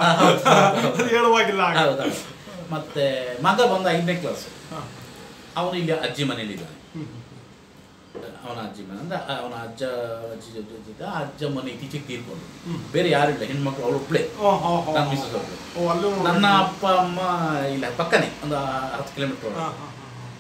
ಅದು ಹೇಳುವಾಗಿಲ್ಲ ಹಾಗೆ. ಹೌದು ಮತ್ತೆ ಮಗ ಬಂದ ಐದನೇ ಕ್ಲಾಸ್ ಹಾ. ಅವನು ಇಲ್ಲಿ ಅಜ್ಜಿ ಮನೇಲಿದ್ದಾನೆ ಹ್ಮ್. ಅವನ ಅಜ್ಜಿ ಮನೆ ಅಂದ್ರೆ ಅವನ ಅಜ್ಜ ಅಜ್ಜಿ ಜೊತೆ ಇದ್ದಿದ್ದ ಆ ಅಜ್ಜ ಮನೆ ಇತ್ತೀಚೆಗೆ ತೀರ್ಕೊಂಡು ಹ್ಮ್. ಬೇರೆ ಯಾರಿಲ್ಲ ಹೆಣ್ಮಕ್ಳು ಅವಳು ಒಬ್ಳೆ ಓ, ಹೋ, ಹೋ, ನನ್ನ ಹೋ. ಮಿಸಸ್ ಒಬ್ಳೆ ಓ, ಅಲ್ಲೂ ನನ್ನ ಅಪ್ಪ ಅಮ್ಮ ಇಲ್ಲ ಪಕ್ಕನೇ ಒಂದು ಹತ್ತು ಕಿಲೋಮೀಟರ್ ಹಾ, ಹಾ,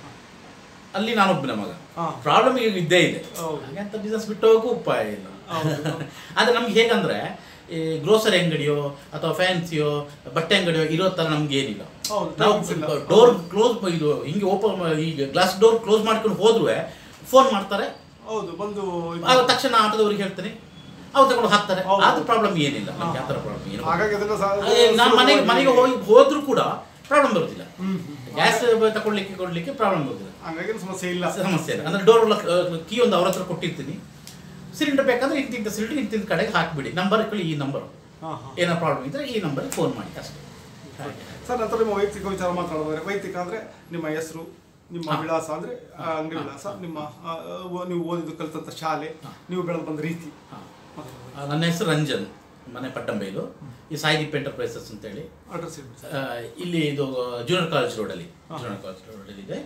ಅಲ್ಲಿ ನಾನೊಬ್ಬನ ಮಗ ಹಾ. ಪ್ರಾಬ್ಲಮ್ ಈಗ ಇದ್ದೇ ಇದೆ ಹೌದು. ಹಾಗಂತ ಬಿಸ್ನೆಸ್ ಬಿಟ್ಟು ಹೋಗಕ್ಕೂ ಉಪಾಯ ಇಲ್ಲ ಹೌದು. ಆದರೆ ನಮ್ಗೆ ಹೇಗಂದ್ರೆ ಈ ಗ್ರೋಸರಿ ಅಂಗಡಿಯೋ ಅಥವಾ ಫ್ಯಾನ್ಸಿಯೋ ಬಟ್ಟೆ ಅಂಗಡಿಯೋ ಇರೋ ಥರ ನಮ್ಗೆ ಏನಿಲ್ಲ ಹೌದು, ನಾವು timings ಇಲ್ಲ. ಡೋರ್ ಕ್ಲೋಸ್ ಇದು ಹಿಂಗೆ ಓಪನ್ ಈಗ ಗ್ಲಾಸ್ ಡೋರ್ ಕ್ಲೋಸ್ ಮಾಡ್ಕೊಂಡು ಹೋದ್ರೂ ಫೋನ್ ಮಾಡ್ತಾರೆ ಹೌದು ಬಂದು ಇದು- ಆಗ ತಕ್ಷಣ ಆಟೋದವ್ರಿಗೆ ಹೇಳ್ತೀನಿ ಅವ್ರು ತಗೊಂಡು ಹಾಕ್ತಾರೆ ಹೌದು. ಅದು ಪ್ರಾಬ್ಲಮ್ ಏನಿಲ್ಲ ನಮ್ಗೆ ಆ ಥರ ಪ್ರಾಬ್ಲಮ್ ಏನು ಹಾಗಾಗಿ ಅದನ್ನ ಸಹ- ನಾನು ಮನೆಗೆ ಮನೆಗೆ ಹೋಗಿ ಹೋದ್ರೂ ಕೂಡ ಪ್ರಾಬ್ಲಮ್ ಬರೋದಿಲ್ಲ ಹ್ಮ್, ಹ್ಮ್. ಗ್ಯಾಸ್ ತಗೊಳ್ಲಿಕ್ಕೆ ಕೊಡ್ಲಿಕ್ಕೆ ಪ್ರಾಬ್ಲಮ್ ಬರೋದಿಲ್ಲ ಹಂಗಾಗಿ ಏನು ಸಮಸ್ಯೆ ಇಲ್ಲ ಸಮಸ್ಯೆ ಇಲ್ಲ ಅಂದ್ರೆ ಡೋರ್ ಕೀ ಒಂದು ಅವ್ರ ಹತ್ರ ಕೊಟ್ಟಿರ್ತೀನಿ ಸಿಲಿಂಡರ್ ಬೇಕಾದ್ರೆ ಇಂತಿಂತ ಸಿಲಿಂಡರ್ ಇಂತಿಂತ ಕಡೆಗೆ ಹಾಕ್ಬಿಡಿ ನಂಬರ್ ಕಳಿ ಈ ನಂಬರ್ ಹಾ, ಹಾ. ಏನೋ ಪ್ರಾಬ್ಲಮ್ ಇದ್ರೆ ಈ ನಂಬರ್ಗೆ ಫೋನ್ ಮಾಡಿ ಅಷ್ಟೇ ಹಾಗೆ. ಸರ್ ನಂತರ ನಿಮ್ಮ ವೈಯಕ್ತಿಕ ವಿಚಾರ ಮಾತಾಡೋದಾದ್ರೆ ವೈಯಕ್ತಿಕ ಅಂದ್ರೆ ನಿಮ್ಮ ಹೆಸರು ನಿಮ್ಮ ಹಾ. ವಿಳಾಸ ಅಂದ್ರೆ ಆ, ಅಂಗಡಿ ಹಾ. ವಿಳಾಸ ನಿಮ್ಮ ಆ, ಆ, ನೀವು ಓದಿದ್ದು ಕಲಿತಂತ ಶಾಲೆ ಹಾ. ನೀವು ಬೆಳೆದು ಬಂದ ರೀತಿ ಹಾ. ಆ, ನನ್ನ ಹೆಸರು ರಂಜನ್ ಮನೆ ಪಟ್ಟಂಬೈಲು ಈ ಸಾಯಿದೀಪ್ ಎಂಟರ್ಪ್ರೈಸಸ್ ಅಂತೇಳಿ ಅಡ್ರೆಸ್ ಹೇಳಿ ಸರ್. ಆ, ಇಲ್ಲಿ ಇದು ಜೂನಿಯರ್ ಕಾಲೇಜ್ ರೋಡಲ್ಲಿ ಹಾ. ಜೂನಿಯರ್ ಕಾಲೇಜ್ ರೋಡಲ್ಲಿ ಇದೆ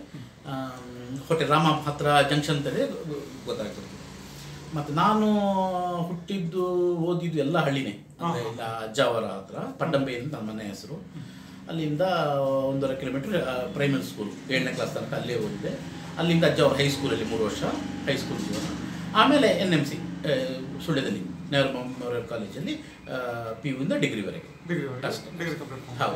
ಹೋಟೆಲ್ ರಾಮ ಹತ್ರ ಜಂಕ್ಷನ್ ಅಂತೇಳಿ ಗೊ- ಗೊತ್ತಾಗ್ತದೆ ಮತ್ತು ನಾನು ಹುಟ್ಟಿದ್ದು ಓದಿದ್ದು ಎಲ್ಲ ಹಳ್ಳಿನೇ ಅಂದರೆ ಹಾ. ಇಲ್ಲ ಅಜ್ಜಾವರ ಹತ್ರ ಪಟ್ಟಂಬೈ ಅಂತ ನಮ್ಮ ಮನೆ ಹೆಸರು ಅಲ್ಲಿಂದ ಒಂದೂವರೆ ಕಿಲೋಮೀಟ್ರ್ ಪ್ರೈಮರಿ ಸ್ಕೂಲ್ ಏಳನೇ ಕ್ಲಾಸ್ ತನಕ ಅಲ್ಲೇ ಓದಿದೆ ಅಲ್ಲಿಂದ ಅಜ್ಜಾವರ ಹೈಸ್ಕೂಲಲ್ಲಿ ಮೂರು ವರ್ಷ ಹೈಸ್ಕೂಲ್ ಜೀವನ ಆಮೇಲೆ ಎನ್ ಎಮ್ ಸಿ ಸುಳ್ಯದಲ್ಲಿ ನೆಹರು ಮೆಮೋರಿಯಲ್ ಕಾಲೇಜಲ್ಲಿ ಪಿ ಯುವಿಂದ ಡಿಗ್ರಿವರೆಗೆ ಡಿಗ್ರಿ ಅಷ್ಟೇ. ಡಿಗ್ರಿ ಕಂಪ್ಲೀಟ್ ಹೌದು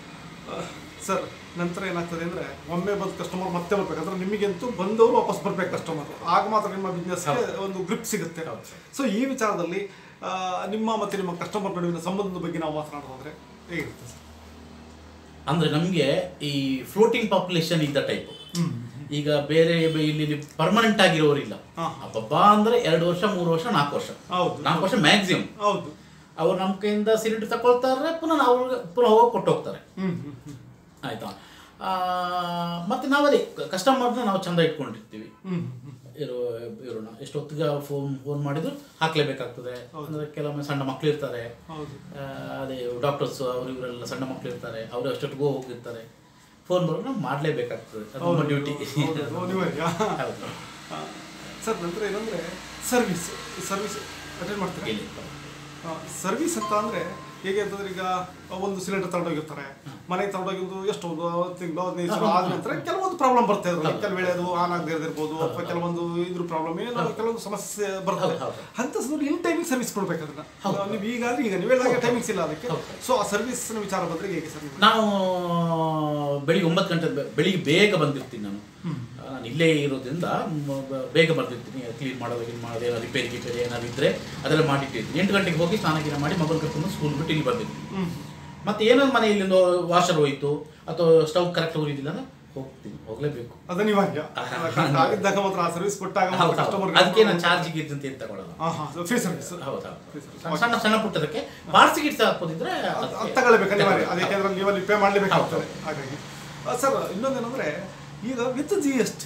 ಸರ್ ನಂತರ ಏನಾಗ್ತದೆ ಅಂದ್ರೆ ಒಮ್ಮೆ ಬಂದ ಕಸ್ಟಮರ್ ಮತ್ತೆ ಬರ್ಬೇಕು ಅಂದ್ರೆ ನಿಮಗಂತೂ ಬಂದವರು ವಾಪಸ್ ಬರ್ಬೇಕು ಕಸ್ಟಮರ್ ಆಗ ಮಾತ್ರ ನಿಮ್ಮ ಬಿಸ್ನೆಸ್ಗೆ ಹೌದು. ಒಂದು ಗ್ರಿಪ್ ಸಿಗುತ್ತೆ ಹೌದು ಸರ್. ಸೊ ಈ ವಿಚಾರದಲ್ಲಿ ಆ, ನಿಮ್ಮ ಮತ್ತೆ ನಿಮ್ಮ ಕಸ್ಟಮರ್ ನಡುವಿನ ಸಂಬಂಧದ ಬಗ್ಗೆ ನಾವು ಮಾತನಾಡೋದಾದ್ರೆ ಹೇಗಿರುತ್ತೆ ಸರ್ ಅಂದರೆ ನಮಗೆ ಈ ಫ್ಲೋಟಿಂಗ್ ಪಾಪ್ಯುಲೇಷನ್ ಇದ್ದ ಟೈಪ್ ಈಗ ಬೇರೆ ಬೆ- ಇಲ್ಲಿ ಪರ್ಮನೆಂಟ್ ಆಗಿರೋರಿಲ್ಲ ಹಾ. ಅಬ್ಬಬ್ಬ ಅಂದ್ರೆ ಎರಡು ವರ್ಷ ಮೂರು ವರ್ಷ ನಾಲ್ಕು ವರ್ಷ ಹೌದು ನಾಲ್ಕು ವರ್ಷ ಮ್ಯಾಕ್ಸಿಮಮ್ ಹೌದು ಅವ್ರು ನಮ್ಮ ಕೈಯಿಂದ ಸಿಲಿಂಡರ್ ತಗೊಳ್ತಾರೆ ಪುನಃ ಅವ್ರಿಗೆ ಪುನಃ ಹೋಗಿ ಕೊಟ್ಟು ಹೋಗ್ತಾರೆ ಹ್ಮ್ ಹ್ಮ್ ಹ್ಮ್ ಆಯ್ತಾ ಆ, ಮತ್ತೆ ನಾವದೇ ಕಸ್ಟಮರ್ನ ನಾವು ಚಂದ ಇಟ್ಕೊಂಡಿರ್ತೀವಿ ಹ್ಮ್ ಹ್ಮ್ ಇರೋ ಇರೋಣ ಎಷ್ಟೊತ್ತಿಗೆ ಫೋನ್ ಫೋನ್ ಮಾಡಿದ್ರು ಹಾಕ್ಲೇಬೇಕಾಗ್ತದೆ ಹೌದು. ಅಂದ್ರೆ ಕೆಲವೊಮ್ಮೆ ಸಣ್ಣ ಮಕ್ಳು ಇರ್ತಾರೆ ಹೌದು ಆ, ಅದೇ ಡಾಕ್ಟರ್ಸ್ ಅವರು ಇವರೆಲ್ಲ ಸಣ್ಣ ಮಕ್ಳು ಇರ್ತಾರೆ ಅವರು ಅಷ್ಟೊತ್ತಿಗೂ ಹೋಗಿರ್ತಾರೆ ಫೋನ್ ಬರೋ ನಾವು ಮಾಡಲೇಬೇಕಾಗ್ತದೆ ಅದು ನಮ್ಮ ಹೌದು, ಡ್ಯೂಟಿ ಹೌದು, ಅದು ಅನಿವಾರ್ಯ ಹೌದು ಆ, ಸರ್ ನಂತರ ಏನಂದ್ರೆ ಸರ್ವಿಸ್ ಸರ್ವಿಸ್ ಅಟೆಂಡ್ ಮಾಡ್ತೀರಾ ಇಲ್ಲಿ ಸರ್ವಿಸ್ ಅಂತ ಅಂದ್ರೆ ಹೇಗೆ ಅಂತಂದ್ರೆ ಈಗ ಒಂದು ಸಿಲಿಂಡರ್ ತಗೊಂಡೋಗಿರ್ತಾರೆ ಮನೆಗೆ ತಗೊಂಡೋಗಿದ್ದು ಎಷ್ಟು ಒಂದು ತಿಂಗಳು ಹದಿನೈದು ಸಾವಿರ ಆದ ನಂತರ ಕೆಲವೊಂದು ಪ್ರಾಬ್ಲಮ್ ಬರ್ತದೆ ಅದ್ರಲ್ಲಿ ಹೌದು. ಕೆಲವು ವೇಳೆ ಅದು ಆನ್ ಆಗದೆ ಇರ್ಬೋದು ಹೌದು, ಅಥವಾ ಹೌದು. ಕೆಲವೊಂದು ಇದ್ರ ಪ್ರಾಬ್ಲಮ್ ಏನೋ ಹೌದು. ಕೆಲವೊಂದು ಸಮಸ್ಯೆ ಬರ್ತದೆ ಹೌದು, ಹೌದು. ಅಂತ ಸಂದರ್ಭದಲ್ಲಿ ಇನ್ ಟೈಮಿಂಗ್ ಸರ್ವಿಸ್ ಕೊಡ್ಬೇಕು ಅದನ್ನ ಹೌದು. ನೀವು ಈಗ ಅಂದ್ರೆ ಈಗ ನೀವು ಹೇಳಿದಾಗ ಹೌದು. ಟೈಮಿಂಗ್ಸ್ ಇಲ್ಲ ಅದಕ್ಕೆ ಹೌದು. ಸೊ ಆ ಸರ್ವಿಸ್ನ ವಿಚಾರ ಬಂದ್ರೆ ಹೇಗೆ ಸರ್ ನೀವು ನಾವು ಬೆಳಿಗ್ಗೆ ಒಂಬತ್ತು ಗಂಟೆ ಬೆ- ಬೆಳಿಗ್ಗೆ ಬೇಗ ಬಂದಿರ್ತೀನಿ ನಾನು ಹ್ಮ್. ಆ, ನಾನು ಇಲ್ಲೇ ಇರೋದ್ರಿಂದ ಮ- ಬ- ಬೇಗ ಬಂದಿರ್ತೀನಿ ಕ್ಲೀನ್ ಮಾಡೋದು ಇದು ಮಾಡೋದು ಏನೋ ರಿಪೇರಿ ಗಿಪೇರಿ ಏನಾದ್ರು ಇದ್ರೆ ಅದೆಲ್ಲ ಮಾಡಿಟ್ಟಿರ್ತೀನಿ ಎಂಟು ಗಂಟೆಗೆ ಹೋಗಿ ಸ್ನಾನ ಗೀನ ಮಾಡಿ ಮಗನ ಕರ್ಕೊಂಡು ಸ್ಕೂಲ್ ಬಿಟ್ಟು ಇಲ್ಲಿ ಬಂದಿರ್ತೀನಿ ಹ್ಮ್ ಮತ್ತೆ ಏನೋ ಮನೆ ಇಲ್ಲಿಂದ ವಾಷರ್ ಹೋಯ್ತು ಅಥವಾ ಸ್ಟವ್ ಕರೆಕ್ಟ್ ಉರಿದಿಲ್ಲ ಅಂದ್ರೆ ಹೋಗ್ತೀನಿ ಹೋಗ್ಲೇಬೇಕು ಅದು ಅನಿವಾರ್ಯ ಆಗಿದ್ದಾಗ ಮಾತ್ರ ಆ ಸರ್ವಿಸ್ ಕೊಟ್ಟಾಗ ಹೌದು, ಹೌದು. ಕಸ್ಟಮರ್ ಅದಕ್ಕೆ ನಾನು ಚಾರ್ಜ್ ಗೀರ್ಜ್ ಅಂತ ಏನು ತಗೊಳ್ಳಲ್ಲ ಹಾ ಹಾ ಫ್ರೀ ಸರ್ವಿಸ್ ಹೌದು ಹೌದು Free service. ಸಣ್ಣ ಸಣ್ಣ ಸಣ್ಣ ಪುಟ್ಟದಕ್ಕೆ ಬಾರ್ಸಿ ಗಿಟ್ಸ್ ಹಾಕೋದಿದ್ರೆ ಅದು ಅದಕ್ಕೆ ತಗೊಳ್ಬೇಕು ಅನಿವಾರ್ಯ ತಗೊಳ್ಬೇಕು. ಅದಕ್ಕೆ ಅದ್ರಲ್ಲಿ ನೀವಲ್ಲಿ ಪೇ ಮಾಡಲೇಬೇಕಾಗ್ತದೆ ಹೌದು. ಹಾಗಾಗಿ ಸರ್ ಇನ್ನೊಂದೇನಂದ್ರೆ ಈಗ ವಿತ್ ಜಿ ಎಸ್ ಟಿ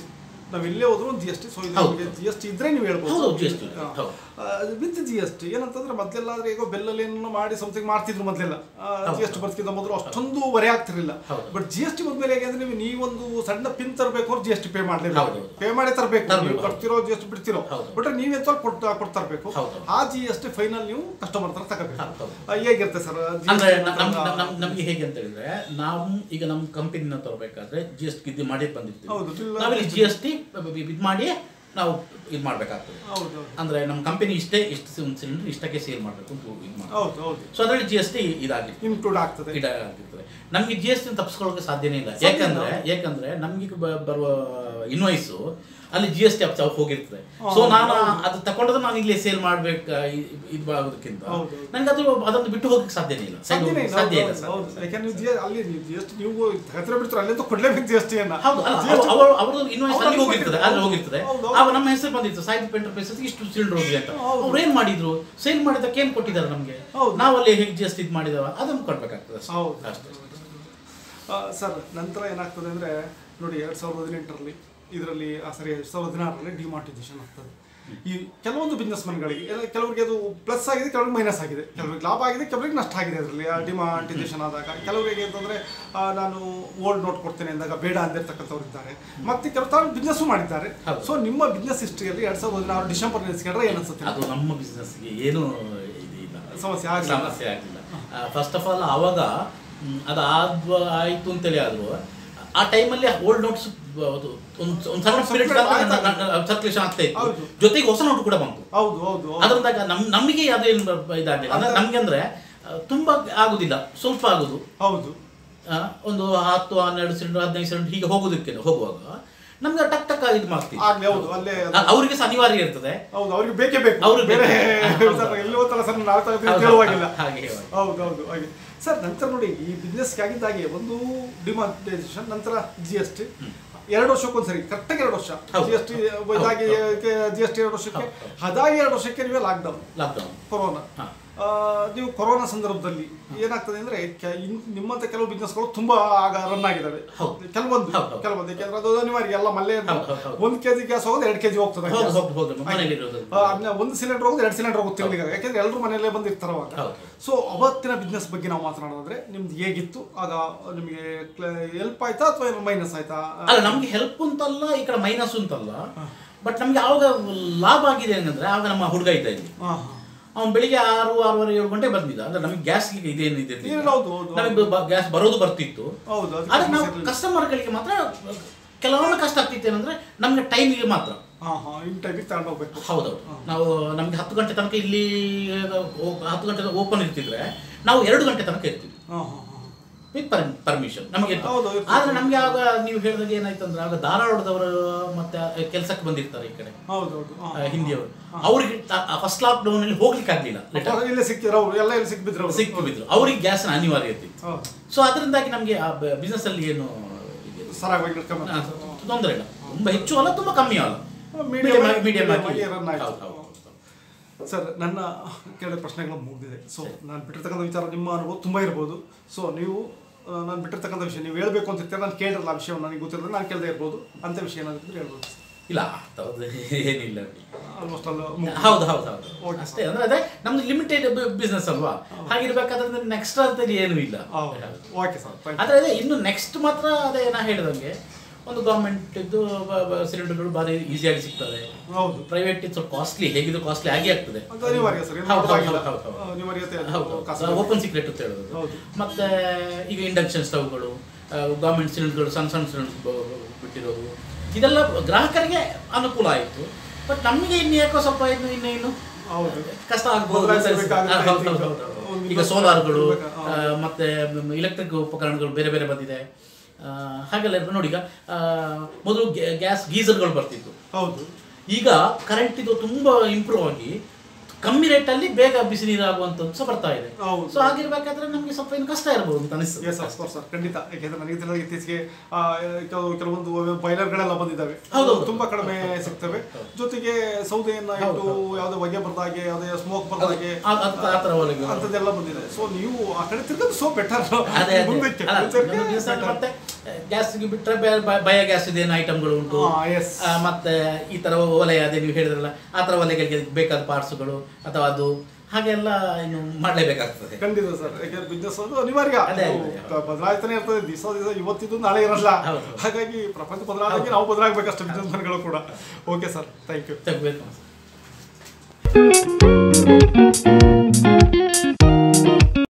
ನಾವ್ ಎಲ್ಲೇ ಹೋದ್ರು ಒಂದು ಜಿ ಎಸ್ ಟಿ ಸೊ ಹೌದು. ಜಿ ಎಸ್ ಟಿ ಇದ್ರೆ ನೀವು ಹೇಳ್ಬೋದು ಹೌದು, GST ಇದೆ. ಹೌದು. ವಿತ್ ಜಿ ಎಸ್ ಟಿ ಏನಂತಂದ್ರೆ ಮೊದಲೆಲ್ಲ ಆದ್ರೆ ಈಗ ಬೆಲ್ಲಲ್ಲಿ ಏನೋ ಮಾಡಿ ಸಮಥಿಂಗ್ ಮಾಡ್ತಿದ್ರು ಮೊದಲೆಲ್ಲ ಜಿ ಎಸ್ ಟಿ ಬರ್ತಿದ್ದ ಮೊದಲು ಅಷ್ಟೊಂದು ಹೊರೆ ಆಗ್ತಿರ್ಲಿಲ್ಲ ಹೌದು. ಬಟ್ ಜಿ ಎಸ್ ಟಿ ಬಂದ್ಮೇಲೆ ಹೇಗೆ ಅಂದ್ರೆ ನೀವು ನೀವೊಂದು ಸಣ್ಣ ಪಿನ್ ತರಬೇಕು ಅವ್ರು ಜಿ ಎಸ್ ಟಿ ಪೇ ಮಾಡಲೇಬೇಕು ಹೌದು. ಪೇ ಮಾಡಿ ತರಬೇಕು ತರ್ಬೇಕು. ನೀವು ಕಟ್ತಿರೋ ಜಿ ಎಸ್ ಟಿ ಬಿಡ್ತಿರೋ ಹೌದು. ಬಟ್ ನೀವೇ ತರ ಕೊಟ್ಟು ಕೊಟ್ಟು ತರಬೇಕು ಹೌದು. ಆ ಜಿ ಎಸ್ ಟಿ ಫೈನಲ್ ನೀವು ಕಸ್ಟಮರ್ ಹತ್ರ ತಗೋಬೇಕು ಹೌದು. ಆ, ಹೇಗಿರುತ್ತೆ ಸರ್ ಅಂದ್ರೆ ನ- ನಮ್ ನಮ್- ನಮ್ಗೆ ಹೇಗೆ ಅಂತ ಹೇಳಿದ್ರೆ ನಾವು ಈಗ ನಮ್ಮ ಕಂಪನಿನ ತರಬೇಕಾದ್ರೆ ಜಿ ಎಸ್ ಟಿ ಇದು ಮಾಡಿ ಬಂದಿರ್ತೀವಿ ಹೌದು, ಇಲ್ಲ- ನಾವಿಲ್ಲಿ ಜಿ ಎಸ್ ಟಿ ಇದು ಮಾಡಿ ನಾವು ಇದು ಮಾಡ್ಬೇಕಾಗ್ತದೆ ಹೌದು ಅಂದ್ರೆ ನಮ್ಮ ಕಂಪನಿ ಇಷ್ಟೇ ಇಷ್ಟು ಒಂದು ಸಿಲಿಂಡರ್ ಇಷ್ಟಕ್ಕೆ ಸೇಲ್ ಮಾಡಬೇಕು ಅಂತ ಇದು ಮಾಡಿ ಹೌದು ಹೌದು ಸೊ ಅದರಲ್ಲಿ ಜಿ ಎಸ್ ಟಿ ಇದಾಗಿತ್ತು ಇನ್ಕ್ಲೂಡ್ ಆಗ್ತದೆ ಇದಾಗಿರ್ತದೆ ನಮಗೆ ಜಿ ಎಸ್ ಟಿ ತಪ್ಪಿಸ್ಕೊಳ್ಳೋಕೆ ಸಾಧ್ಯನೇ ಇಲ್ಲ ಸಾಧ್ಯ ಯಾಕಂದ್ರೆ ಇಲ್ಲ. ಯಾಕಂದ್ರೆ ನಮ್ಗೆ ಬ- ಬರುವ ಇನ್ವಾಯ್ಸು ಅಲ್ಲಿ ಜಿ ಎಸ್ ಟಿ ಅಪ್ ಹೋಗಿರ್ತದೆ ಹಾ, ಸೊ ನಾನು ಹೌದು. ಅದು ತಗೊಂಡ್ರೆ ನಾನು ಇಲ್ಲಿ ಸೇಲ್ ಮಾಡ್ಬೇಕು ಇದು ಆಗೋದಕ್ಕಿಂತ ಹೌದು. ನನಗೆ ಅದು ಅದನ್ನು ಬಿಟ್ಟು ಹೋಗಕ್ಕೆ ಸಾಧ್ಯನೇ ಇಲ್ಲ ಸೈಡ್ ಸಾಧ್ಯನೇ ಹೋಗಕ್ಕೆ ಇಲ್ಲ, ಸಾಧ್ಯ ಹೌದು, ಇಲ್ಲ ಹೌದು, ಸಾಧ್ಯ ಹೌದು. ಯಾಕಂದ್ರೆ ನೀವು ಜಿ- ಅಲ್ಲಿ ನೀವು ಜಿ ಎಸ್ ಟಿ ನೀವು ಹತ್ತಿರ ಬಿಡ್ತಾರೆ ಅಲ್ಲಿಂದ ಕೊಡ್ಲೇಬೇಕು ಜಿ ಎಸ್ ಟಿ ಅನ್ನ ಹೌದು ಅಲ್ಲ GST ಅವರು ಅವ್ರದ್ದು ಇನ್ವಾಯ್ಸ್ ಅವ್ರು ಅಲ್ಲಿ ಹೋಗಿರ್ತದೆ ಕೊಟ್ಟಿರ್ತಾರೆ. ಅಲ್ಲಿ ಹೋಗಿರ್ತದೆ ಹೌದು, ಹೌದು. ಆಗ ನಮ್ಮ ಹೆಸರು ಬಂದಿತ್ತು ಸಾಹಿತ್ಯ ಎಂಟರ್ಪ್ರೈಸಸ್ ಇಷ್ಟು ಸಿಲಿಂಡರ್ ಹೋಗಿದೆ ಅಂತ ಹೌದು. ಅವ್ರು ಏನ್ ಮಾಡಿದ್ರು ಸೇಲ್ ಮಾಡಿದಕ್ಕೆ ಏನ್ ಕೊಟ್ಟಿದ್ದಾರೆ ನಮಗೆ ಹೌದು. ನಾವು ಅಲ್ಲಿ ಹೇಗೆ ಜಿ ಎಸ್ ಟಿ ಮಾಡಿದವ ಅದನ್ನು ಕೊಡ್ಬೇಕಾಗ್ತದೆ ಅಷ್ಟೇ. ಹೌದು. ಅಷ್ಟೇ ಆ, ಸರ್ ನಂತರ ಏನಾಗ್ತದೆ ಅಂದರೆ ನೋಡಿ ಎರಡು ಸಾವಿರದ ಹದಿನೆಂಟರಲ್ಲಿ ಇದರಲ್ಲಿ ಸಾರಿ ಎರಡು ಸಾವಿರದ ಹದಿನಾರರಲ್ಲಿ ಡಿಮಾರ್ಟಿಸೇಷನ್ ಆಗ್ತದೆ ಈ ಕೆಲವೊಂದು ಬಿಸ್ನೆಸ್ ಮನ್ಗಳಿಗೆ ಕೆಲವರಿಗೆ ಅದು ಪ್ಲಸ್ ಆಗಿದೆ ಕೆಲವರಿಗೆ ಮೈನಸ್ ಆಗಿದೆ ಕೆಲವರಿಗೆ ಲಾಭ ಆಗಿದೆ ಕೆಲವರಿಗೆ ನಷ್ಟ ಆಗಿದೆ ಅದರಲ್ಲಿ ಡಿಮಾರ್ಟಿಸೇಷನ್ ಆದಾಗ ಕೆಲವರಿಗೆ ಅಂತಂದರೆ ನಾನು ಓಲ್ಡ್ ನೋಟ್ ಕೊಡ್ತೇನೆ ಅಂದಾಗ ಬೇಡ ಅಂದಿರ್ತಕ್ಕಂಥವ್ರು ಇದ್ದಾರೆ ಮತ್ತೆ ಕೆಲವು ತಾವು ಬಿಸ್ನೆಸ್ಸು ಮಾಡಿದ್ದಾರೆ ಹೌದು. ಸೊ ನಿಮ್ಮ ಬಿಸ್ನೆಸ್ ಹಿಸ್ಟ್ರಿಯಲ್ಲಿ ಎರಡು ಸಾವಿರದ ಹದಿನಾರು ಡಿಸೆಂಬರ್ ನೆನೆಸ್ಕೊಂಡ್ರೆ ಏನು ಅನ್ಸುತ್ತೆ ಅದು ನಮ್ಮ ಬಿಸ್ನೆಸ್ಗೆ ಏನು ಇದು ಇಲ್ಲ ಸಮಸ್ಯೆ ಆಗಲಿಲ್ಲ ಸಮಸ್ಯೆ ಆಗಿಲ್ಲ ಫಸ್ಟ್ ಆಫ್ ಆಲ್ ಆವಾಗ ಮ್, ಅದು ಆದ್ ಆಯ್ತು ಅಂತೇಳಿ ಆದ್ರು ಆ ಟೈಮಲ್ಲಿ ಓಲ್ಡ್ ನೋಟ್ಸ್ ಒಂದು ಒಂದು ಸಣ್ಣ ಪೀರಿಯಡ್ ಸರ್ಕ್ಯುಲೇಷನ್ ಆಗ್ತಾ ಇತ್ತು ಹೌದು. ಜೊತೆಗೆ ಹೊಸ ನೋಟು ಕೂಡ ಬಂತು ಹೌದು ಹೌದು ಹೌದು. ಅದರಿಂದಾಗ ನಮ್ ನಮಗೆ ಅದೇನು ಇದಾಗಲಿಲ್ಲ ಅಂದ್ರೆ ನಮ್ಗೆ ಅಂದ್ರೆ ಆ, ತುಂಬಾ ಆಗುದಿಲ್ಲ ಸ್ವಲ್ಪ ಆಗುದು ಹೌದು ಆ, ಒಂದು ಹತ್ತು ಹನ್ನೆರಡು ಸಿಲಿಂಡರ್ ಹದಿನೈದು ಸಿಲಿಂಡರ್ ಹೀಗೆ ಹೋಗೋದಕ್ಕೆ ಹೋಗುವಾಗ ನಮ್ಗೆ ಟಕ್ ಟಕ್ ಇದು ಮಾಡ್ತೀವಿ ಆಗ್ಲಿ ಹೌದು ಅಲ್ಲೇ ಅದು- ಆ, ಅವ್ರಿಗೆ ಸಹ ಅನಿವಾರ್ಯ ಇರ್ತದೆ ಹೌದು ಅವ್ರಿಗೆ ಬೇಕೇ ಬೇಕು ಅವ್ರಿಗೆ ಬೇರೆ ಬೇಕೇ ಬೇಕು. ಸರ್ ಎಲ್ಲಿ ಹೋಗ್ತಾರ ಸರ್ ನಾವು ತಗೋತೀವಿ ಅಂತ ಹೌದು, ಹೇಳುವಾಗಿಲ್ಲ ಹಾಗೆ ಹೇಳುವಾಗ. ಹೌದು ಹೌದು ಹಾಗೆ ಸರ್ ನಂತರ ನೋಡಿ ಈ ಬಿಸ್ನೆಸ್ಗೆ ಆಗಿದ್ದಾಗೆ ಒಂದು ಡಿಮಾನಿಟೈಸೇಷನ್ ನಂತರ ಜಿ ಎಸ್ ಟಿ ಎರಡು ವರ್ಷಕ್ಕೊಂದ್ಸರಿ ಕರೆಕ್ಟಾಗಿ ಎರಡು ವರ್ಷ ಹೌದು. ಜಿ ಎಸ್ ಟಿ ಇದಾಗಿ ಜಿ ಎಸ್ ಟಿ ಎರಡು ವರ್ಷಕ್ಕೆ ಹೌದು, ಹೌದು. ಅದಾಗಿ ಎರಡು ವರ್ಷಕ್ಕೆ ನೀವೇ ಲಾಕ್ಡೌನ್ ಲಾಕ್ಡೌನ್ ಕೊರೋನಾ ಹಾ. ಆ, ನೀವು ಕೊರೋನಾ ಸಂದರ್ಭದಲ್ಲಿ ಏನಾಗ್ತದೆ ಅಂದ್ರೆ ಕೆ- ಇನ್- ನಿಮ್ಮಂತ ಕೆಲವು ಬಿಸ್ನೆಸ್ಗಳು ತುಂಬಾ ಆಗ ರನ್ ಆಗಿದ್ದಾವೆ ಹೌದು. ಕೆಲವೊಂದು ಹೌದು, ಹೌದು. ಕೆಲವೊಂದು ಯಾಕೆಂದ್ರೆ ಅದು ಅನಿವಾರ್ಯ ಎಲ್ಲ ಮಲ್ಲೆ ಹೌದು, ಹೌದು, ಹೌದು. ಒಂದು ಕೆಜಿ ಗ್ಯಾಸ್ ಹೋಗೋದು ಎರಡು ಕೆಜಿ ಹೋಗ್ತದೆ ಹೌದು, gas. ಹೌದು, ಹೌದು. ಮನೇಲಿ ಇರೋದು. ಆ, ಅದ್ನ ಒಂದು ಸಿಲಿಂಡರ್ ಹೋಗೋದು ಎರಡು ಸಿಲಿಂಡರ್ ಹೋಗುತ್ತೆ ತಿಂಗಳಿಗೆ ಯಾಕೆಂದ್ರೆ ಎಲ್ಲರೂ ಮನೆಯಲ್ಲೇ ಬಂದಿರ್ತಾರೆ ಅವಾಗ ಹೌದು. ಸೊ ಅವತ್ತಿನ ಬಿಸ್ನೆಸ್ ಬಗ್ಗೆ ನಾವು ಮಾತನಾಡೋದ್ರೆ ನಿಮ್ದು ಹೇಗಿತ್ತು ಆಗ ನಿಮಗೆ ಹೆಲ್ಪ್ ಆಯ್ತಾ ಅಥವಾ ಏನು ಮೈನಸ್ ಆಯ್ತಾ ಅಲ್ಲ ನಮ್ಗೆ ಹೆಲ್ಪ್ ಅಂತಲ್ಲ ಈ ಕಡೆ ಮೈನಸ್ ಅಂತಲ್ಲ ಬಟ್ ನಮ್ಗೆ ಆವಾಗ ಲಾಭ ಆಗಿದೆ ಏನಂದ್ರೆ ಆವಾಗ ನಮ್ಮ ಹುಡುಗ ಇದ್ದ ಇಲ್ಲಿ ಹಾ, ಹಾ. ಅವ್ನು ಬೆಳಿಗ್ಗೆ ಆರು ಆರೂವರೆ ಏಳು ಗಂಟೆ ಬಂದಿದ್ದ ಅಂದ್ರೆ ನಮಗೆ ಗ್ಯಾಸ್ ಇದೇನು ಏನು ಹೌದು, ಹೌದು, ನಮಗೆ ಗ್ಯಾಸ್ ಬರೋದು ಬರ್ತಿತ್ತು ಹೌದು ಅದಕ್ಕೆ ಆದ್ರೆ ನಾವು ಸಮಸ್ಯೆ ಇರ್ಲಿಲ್ಲ. ಕಸ್ಟಮರ್ಗಳಿಗೆ ಮಾತ್ರ ಕೆಲವೊಮ್ಮೆ ಕಷ್ಟ ಆಗ್ತಿತ್ತು ಏನಂದ್ರೆ ನಮಗೆ ಟೈಮಿಗೆ ಮಾತ್ರ ಹಾ ಹಾ ಇನ್ ಟೈಮಿಗೆ ತಗೊಂಡು ಹೋಗ್ಬೇಕು ಹೌದೌದು ನಾವು ನಮ್ಗೆ ಹತ್ತು ಗಂಟೆ ತನಕ ಇಲ್ಲಿ ಓ- ಹತ್ತು ಗಂಟೆ ಓಪನ್ ಇರ್ತಿದ್ರೆ ನಾವು ಎರಡು ಗಂಟೆ ತನಕ ಇರ್ತೀವಿ ಹಾ ಹಾ ಹಾ ವಿತ್ ಪರ್ಮಿಷನ್ ನಮಗೆ ಹೌದು, ಇರ್ತದೆ. ಆದ್ರೆ ನಮ್ಗೆ ಆಗ ನೀವು ಹೇಳಿದಾಗ ಏನಾಯ್ತು ಅಂದ್ರೆ ಆಗ ಧಾರವಾಡದವರು ಮತ್ತೆ ಕೆಲಸಕ್ಕೆ ಬಂದಿರ್ತಾರೆ ಈ ಕಡೆ ಹೌದು ಹೌದು ಹಾ, ಆ, ಹಿಂದಿಯವರು ಅವ್ರಿಗೆ ಫಸ್ಟ್ ಲಾಕ್ ಡೌನ್ ಅಲ್ಲಿ ಹೋಗ್ಲಿಕ್ಕೆ ಆಗ್ಲಿಲ್ಲ ಹಾ. ಇಲ್ಲೇ ಸಿಕ್ಕಿದ್ರು ಅವ್ರು ಎಲ್ಲ ಇಲ್ಲಿ ಸಿಕ್ಬಿದ್ರು ಅವ್ರು. ಸಿಕ್ಕಿ ಬಿದ್ರು ಅವ್ರಿಗೆ ಗ್ಯಾಸ್ನ ಅನಿವಾರ್ಯ ಇರ್ತಿತ್ತು ಹೌದು. ಸೊ ಅದರಿಂದಾಗಿ ನಮಗೆ ಆ ಬಿಸ್ನೆಸ್ ಅಲ್ಲಿ ಏನು ಇದಿಲ್ಲ. ಸರಾಗವಾಗಿ ನಡ್ಕೊಂಡ್ ಆ, ಬಂದ್ರು. ತೊಂದರೆ ಇಲ್ಲ ತುಂಬಾ ಹೆಚ್ಚು ಅಲ್ಲ ತುಂಬಾ ಕಮ್ಮಿ ಅಲ್ಲ ಮೀಡಿಯಂ ಮೀಡಿಯಂ ಮೀಡಿಯಂ ಆಗಿ ಆಗಿ run ಆಯ್ತು. ಹೌದು, ಹೌದು. ಸರ್ ನನ್ನ ಕೇಳಿದ ಪ್ರಶ್ನೆಗಳು ಮುಗಿದಿದೆ ಸೊ ನಾನು ಬಿಟ್ಟಿರ್ತಕ್ಕಂಥ ವಿಚಾರ ನಿಮ್ಮ ಅನುಭವ ತುಂಬ ಇರ್ಬೋದು ಸೊ ನೀವು ಆ, ನಾನು ಬಿಟ್ಟಿರ್ತಕ್ಕಂಥ ವಿಷಯ ನೀವು ಹೇಳ್ಬೇಕು ಅಂತ ಇರ್ತೀರ ನಾನು ಕೇಳಿರಲ್ಲ ಆ ವಿಷಯ ನನಗೆ ಗೊತ್ತಿರೋದು ನಾನು ಕೇಳದೆ ಇರ್ಬೋದು ಅಂತ ವಿಷಯ ಏನಾದ್ರು ಇದ್ರೆ ಹೇಳ್ಬೋದು ಇಲ್ಲ ಅಂಥದ್ದು ಏನಿಲ್ಲ ಆಲ್ಮೋಸ್ಟ್ ಅಲ್ಲ ಹೌದು ಹೌದು ಹೌದು Okay. ಅಷ್ಟೇ ಅಂದ್ರೆ ಅದೇ ನಮ್ದು ಲಿಮಿಟೆಡ್ ಬಿಸ್ನೆಸ್ ಅಲ್ವಾ ಹಾಗಿರ್ಬೇಕಾದ್ರೆ ನೆಕ್ಸ್ಟ್ ಅಂತ ಏನು ಇಲ್ಲ ಓಕೆ ಸರ್ ಥ್ಯಾಂಕ್ ಆದ್ರೆ ಅದೇ ಇನ್ನು ನೆಕ್ಸ್ಟ್ ಮಾತ್ರ ಅದೇ ನಾ ಹೇಳಿದಂಗೆ ಒಂದು ಗೌರ್ಮೆಂಟ್ ಇದ್ದು ಸಿಲಿಂಡರ್ಗಳು ಭಾರಿ ಈಸಿಯಾಗಿ ಸಿಗ್ತದೆ ಯು ಹೌದು ಪ್ರೈವೇಟ್ ಸ್ವಲ್ಪ ಕಾಸ್ಟ್ಲಿ ಹೇಗಿದ್ರು ಕಾಸ್ಟ್ಲಿ ಆಗೇ ಆಗ್ತದೆ ಅದು ಅನಿವಾರ್ಯ ಸರ್ ಏನು ಹೌದು, ಹೌದು, ಮಾಡೋದಾಗಿಲ್ಲ. ಹೌದು, ಹೌದು. ಅನಿವಾರ್ಯತೆ ಅದು ಹೌದು ಕಾಸು ಓಪನ್ ಸೀಕ್ರೆಟ್ ಅಂತ ಹೇಳೋದು ಹೌದು. ಮತ್ತೆ ಈಗ ಇಂಡಕ್ಷನ್ ಸ್ಟವ್ಗಳು ಗೌರ್ಮೆಂಟ್ ಸಿಲಿಂಡರ್ಗಳು ಸಣ್ಣ ಸಣ್ಣ ಸಿಲಿಂಡರ್ ಬಿಟ್ಟಿರೋದು ಇದೆಲ್ಲ ಗ್ರಾಹಕರಿಗೆ ಅನುಕೂಲ ಆಯಿತು ಬಟ್ ನಮಗೆ ಇನ್ನು ಯಾಕೋ ಸ್ವಲ್ಪ ಇನ್ನು ಇನ್ನು ಇನ್ನು ಹೌದು ಕಷ್ಟ ಆಗ್ಬೋದು ಬದಲಾಯಿಸಬೇಕಾಗುತ್ತೆ, ಹಾ, ಹೌದು, I think. ಹೌದು, ಹೌದು. ಒಂದು ಈಗ ಇನ್ನೊಂದು ಸೋಲಾರ್ಗಳು ಇರ್ಬೇಕು, ಹೌದು. ಆ, ಮತ್ತೆ ಇಲೆಕ್ಟ್ರಿಕ್ ಉಪಕರಣಗಳು ಬೇರೆ ಬೇರೆ ಬಂದಿದೆ ಆ, ಹಾಗೆಲ್ಲ ಇರ್ಬೋದು. ನೋಡಿ ಈಗ ಆ, ಮೊದಲು ಗ್ಯಾಸ್ ಗೀಸರ್ಗಳು ಬರ್ತಿತ್ತು ಹೌದು ಈಗ ಕರೆಂಟ್ ಇದು ತುಂಬಾ ಇಂಪ್ರೂವ್ ಆಗಿ ಕಮ್ಮಿ ರೇಟಲ್ಲಿ ಬೇಗ ಬಿಸಿ ನೀರು ಆಗುವಂಥದ್ದು ಸಹ ಬರ್ತಾ ಇದೆ ಹೌದು. ಸೊ ಆಗಿರ್ಬೇಕಾದ್ರೆ ನಮಗೆ ಸ್ವಲ್ಪ ಏನು ಕಷ್ಟ ಇರ್ಬೋದು ಅಂತ ಅನಿಸ್ತದೆ ಎಸ್ ಆಫ್ ಕೋರ್ಸ್ ಸರ್ ಖಂಡಿತ ಯಾಕೆಂದ್ರೆ ನನಗೆ ತಿಳಿದ ಇತ್ತೀಚೆಗೆ ಆ, ಕೆಲವು ಕೆಲವೊಂದು ಬಾಯ್ಲರ್ಗಳೆಲ್ಲ ಬಂದಿದ್ದಾವೆ ಹೌದು. ತುಂಬಾ ಕಡಿಮೆ ಸಿಗ್ತವೆ ಜೊತೆಗೆ ಸೌದೆಯನ್ನ ಇಟ್ಟು ಯಾವುದೇ ಹೊಗೆ ಬರ್ದಾಗೆ ಯಾವುದೇ ಸ್ಮೋಕ್ ಬರ್ದಾಗೆ ಆ- ಆ- ಆ ಥರ ಒಳಗೆ ಅಂಥದ್ದೆಲ್ಲ ಬಂದಿದೆ ಸೊ ನೀವು ಆ ಕಡೆ ತಿರ್ಗೋದು ಸೋ ಬೆಟರ್ ಅದೇ ಅದೇ. ಮುಂದಕ್ಕೆ ಅಲ್ಲ, ಮುಂಚೆಗೆ ನಮ್ಮ business ಅಲ್ಲಿ better. ಮತ್ತೆ ಗ್ಯಾಸ್ಗೆ ಬಿಟ್ಟರೆ ಬಯ ಗ್ಯಾಸ್ ಇದೇನು ಐಟಮ್ಗಳು ಉಂಟು ಹಾ, yes. ಆ, ಮತ್ತೆ ಈ ಥರ ಒಲೆ ಅದೇ ನೀವು ಹೇಳಿದ್ರಲ್ಲ ಆ ಥರ ಒಲೆಗಳಿಗೆ ಬೇಕಾದ ಪಾರ್ಟ್ಸ್ಗಳು ಅಥವಾ ಅದು ಹಾಗೆಲ್ಲ ಇನ್ನು ಮಾಡಲೇಬೇಕಾಗ್ತದೆ ಖಂಡಿತ ಸರ್ ಯಾಕೆಂದ್ರೆ ಬಿಸ್ನೆಸ್ ಅದು ಅನಿವಾರ್ಯ ಅದೇ, ಅದು ಅದೇ, ಕ- ಬದಲಾಯ್ತಾನೆ ಇರ್ತದೆ ದಿವಸ ದಿವಸ ಇವತ್ತಿದ್ದು ನಾಳೆ ಇರಲ್ಲ ಹೌದು, ಹೌದು. ಹಾಗಾಗಿ ಪ್ರಪಂಚ ಬದಲಾದಂಗೆ ನಾವು ಬದಲಾಗಬೇಕಷ್ಟೇ ಬಿಸ್ನೆಸ್ ಮನ್ಗಳು ಕೂಡ ಓಕೆ ಸರ್ ಥ್ಯಾಂಕ್ ಯು ತೆಗಬೇಕು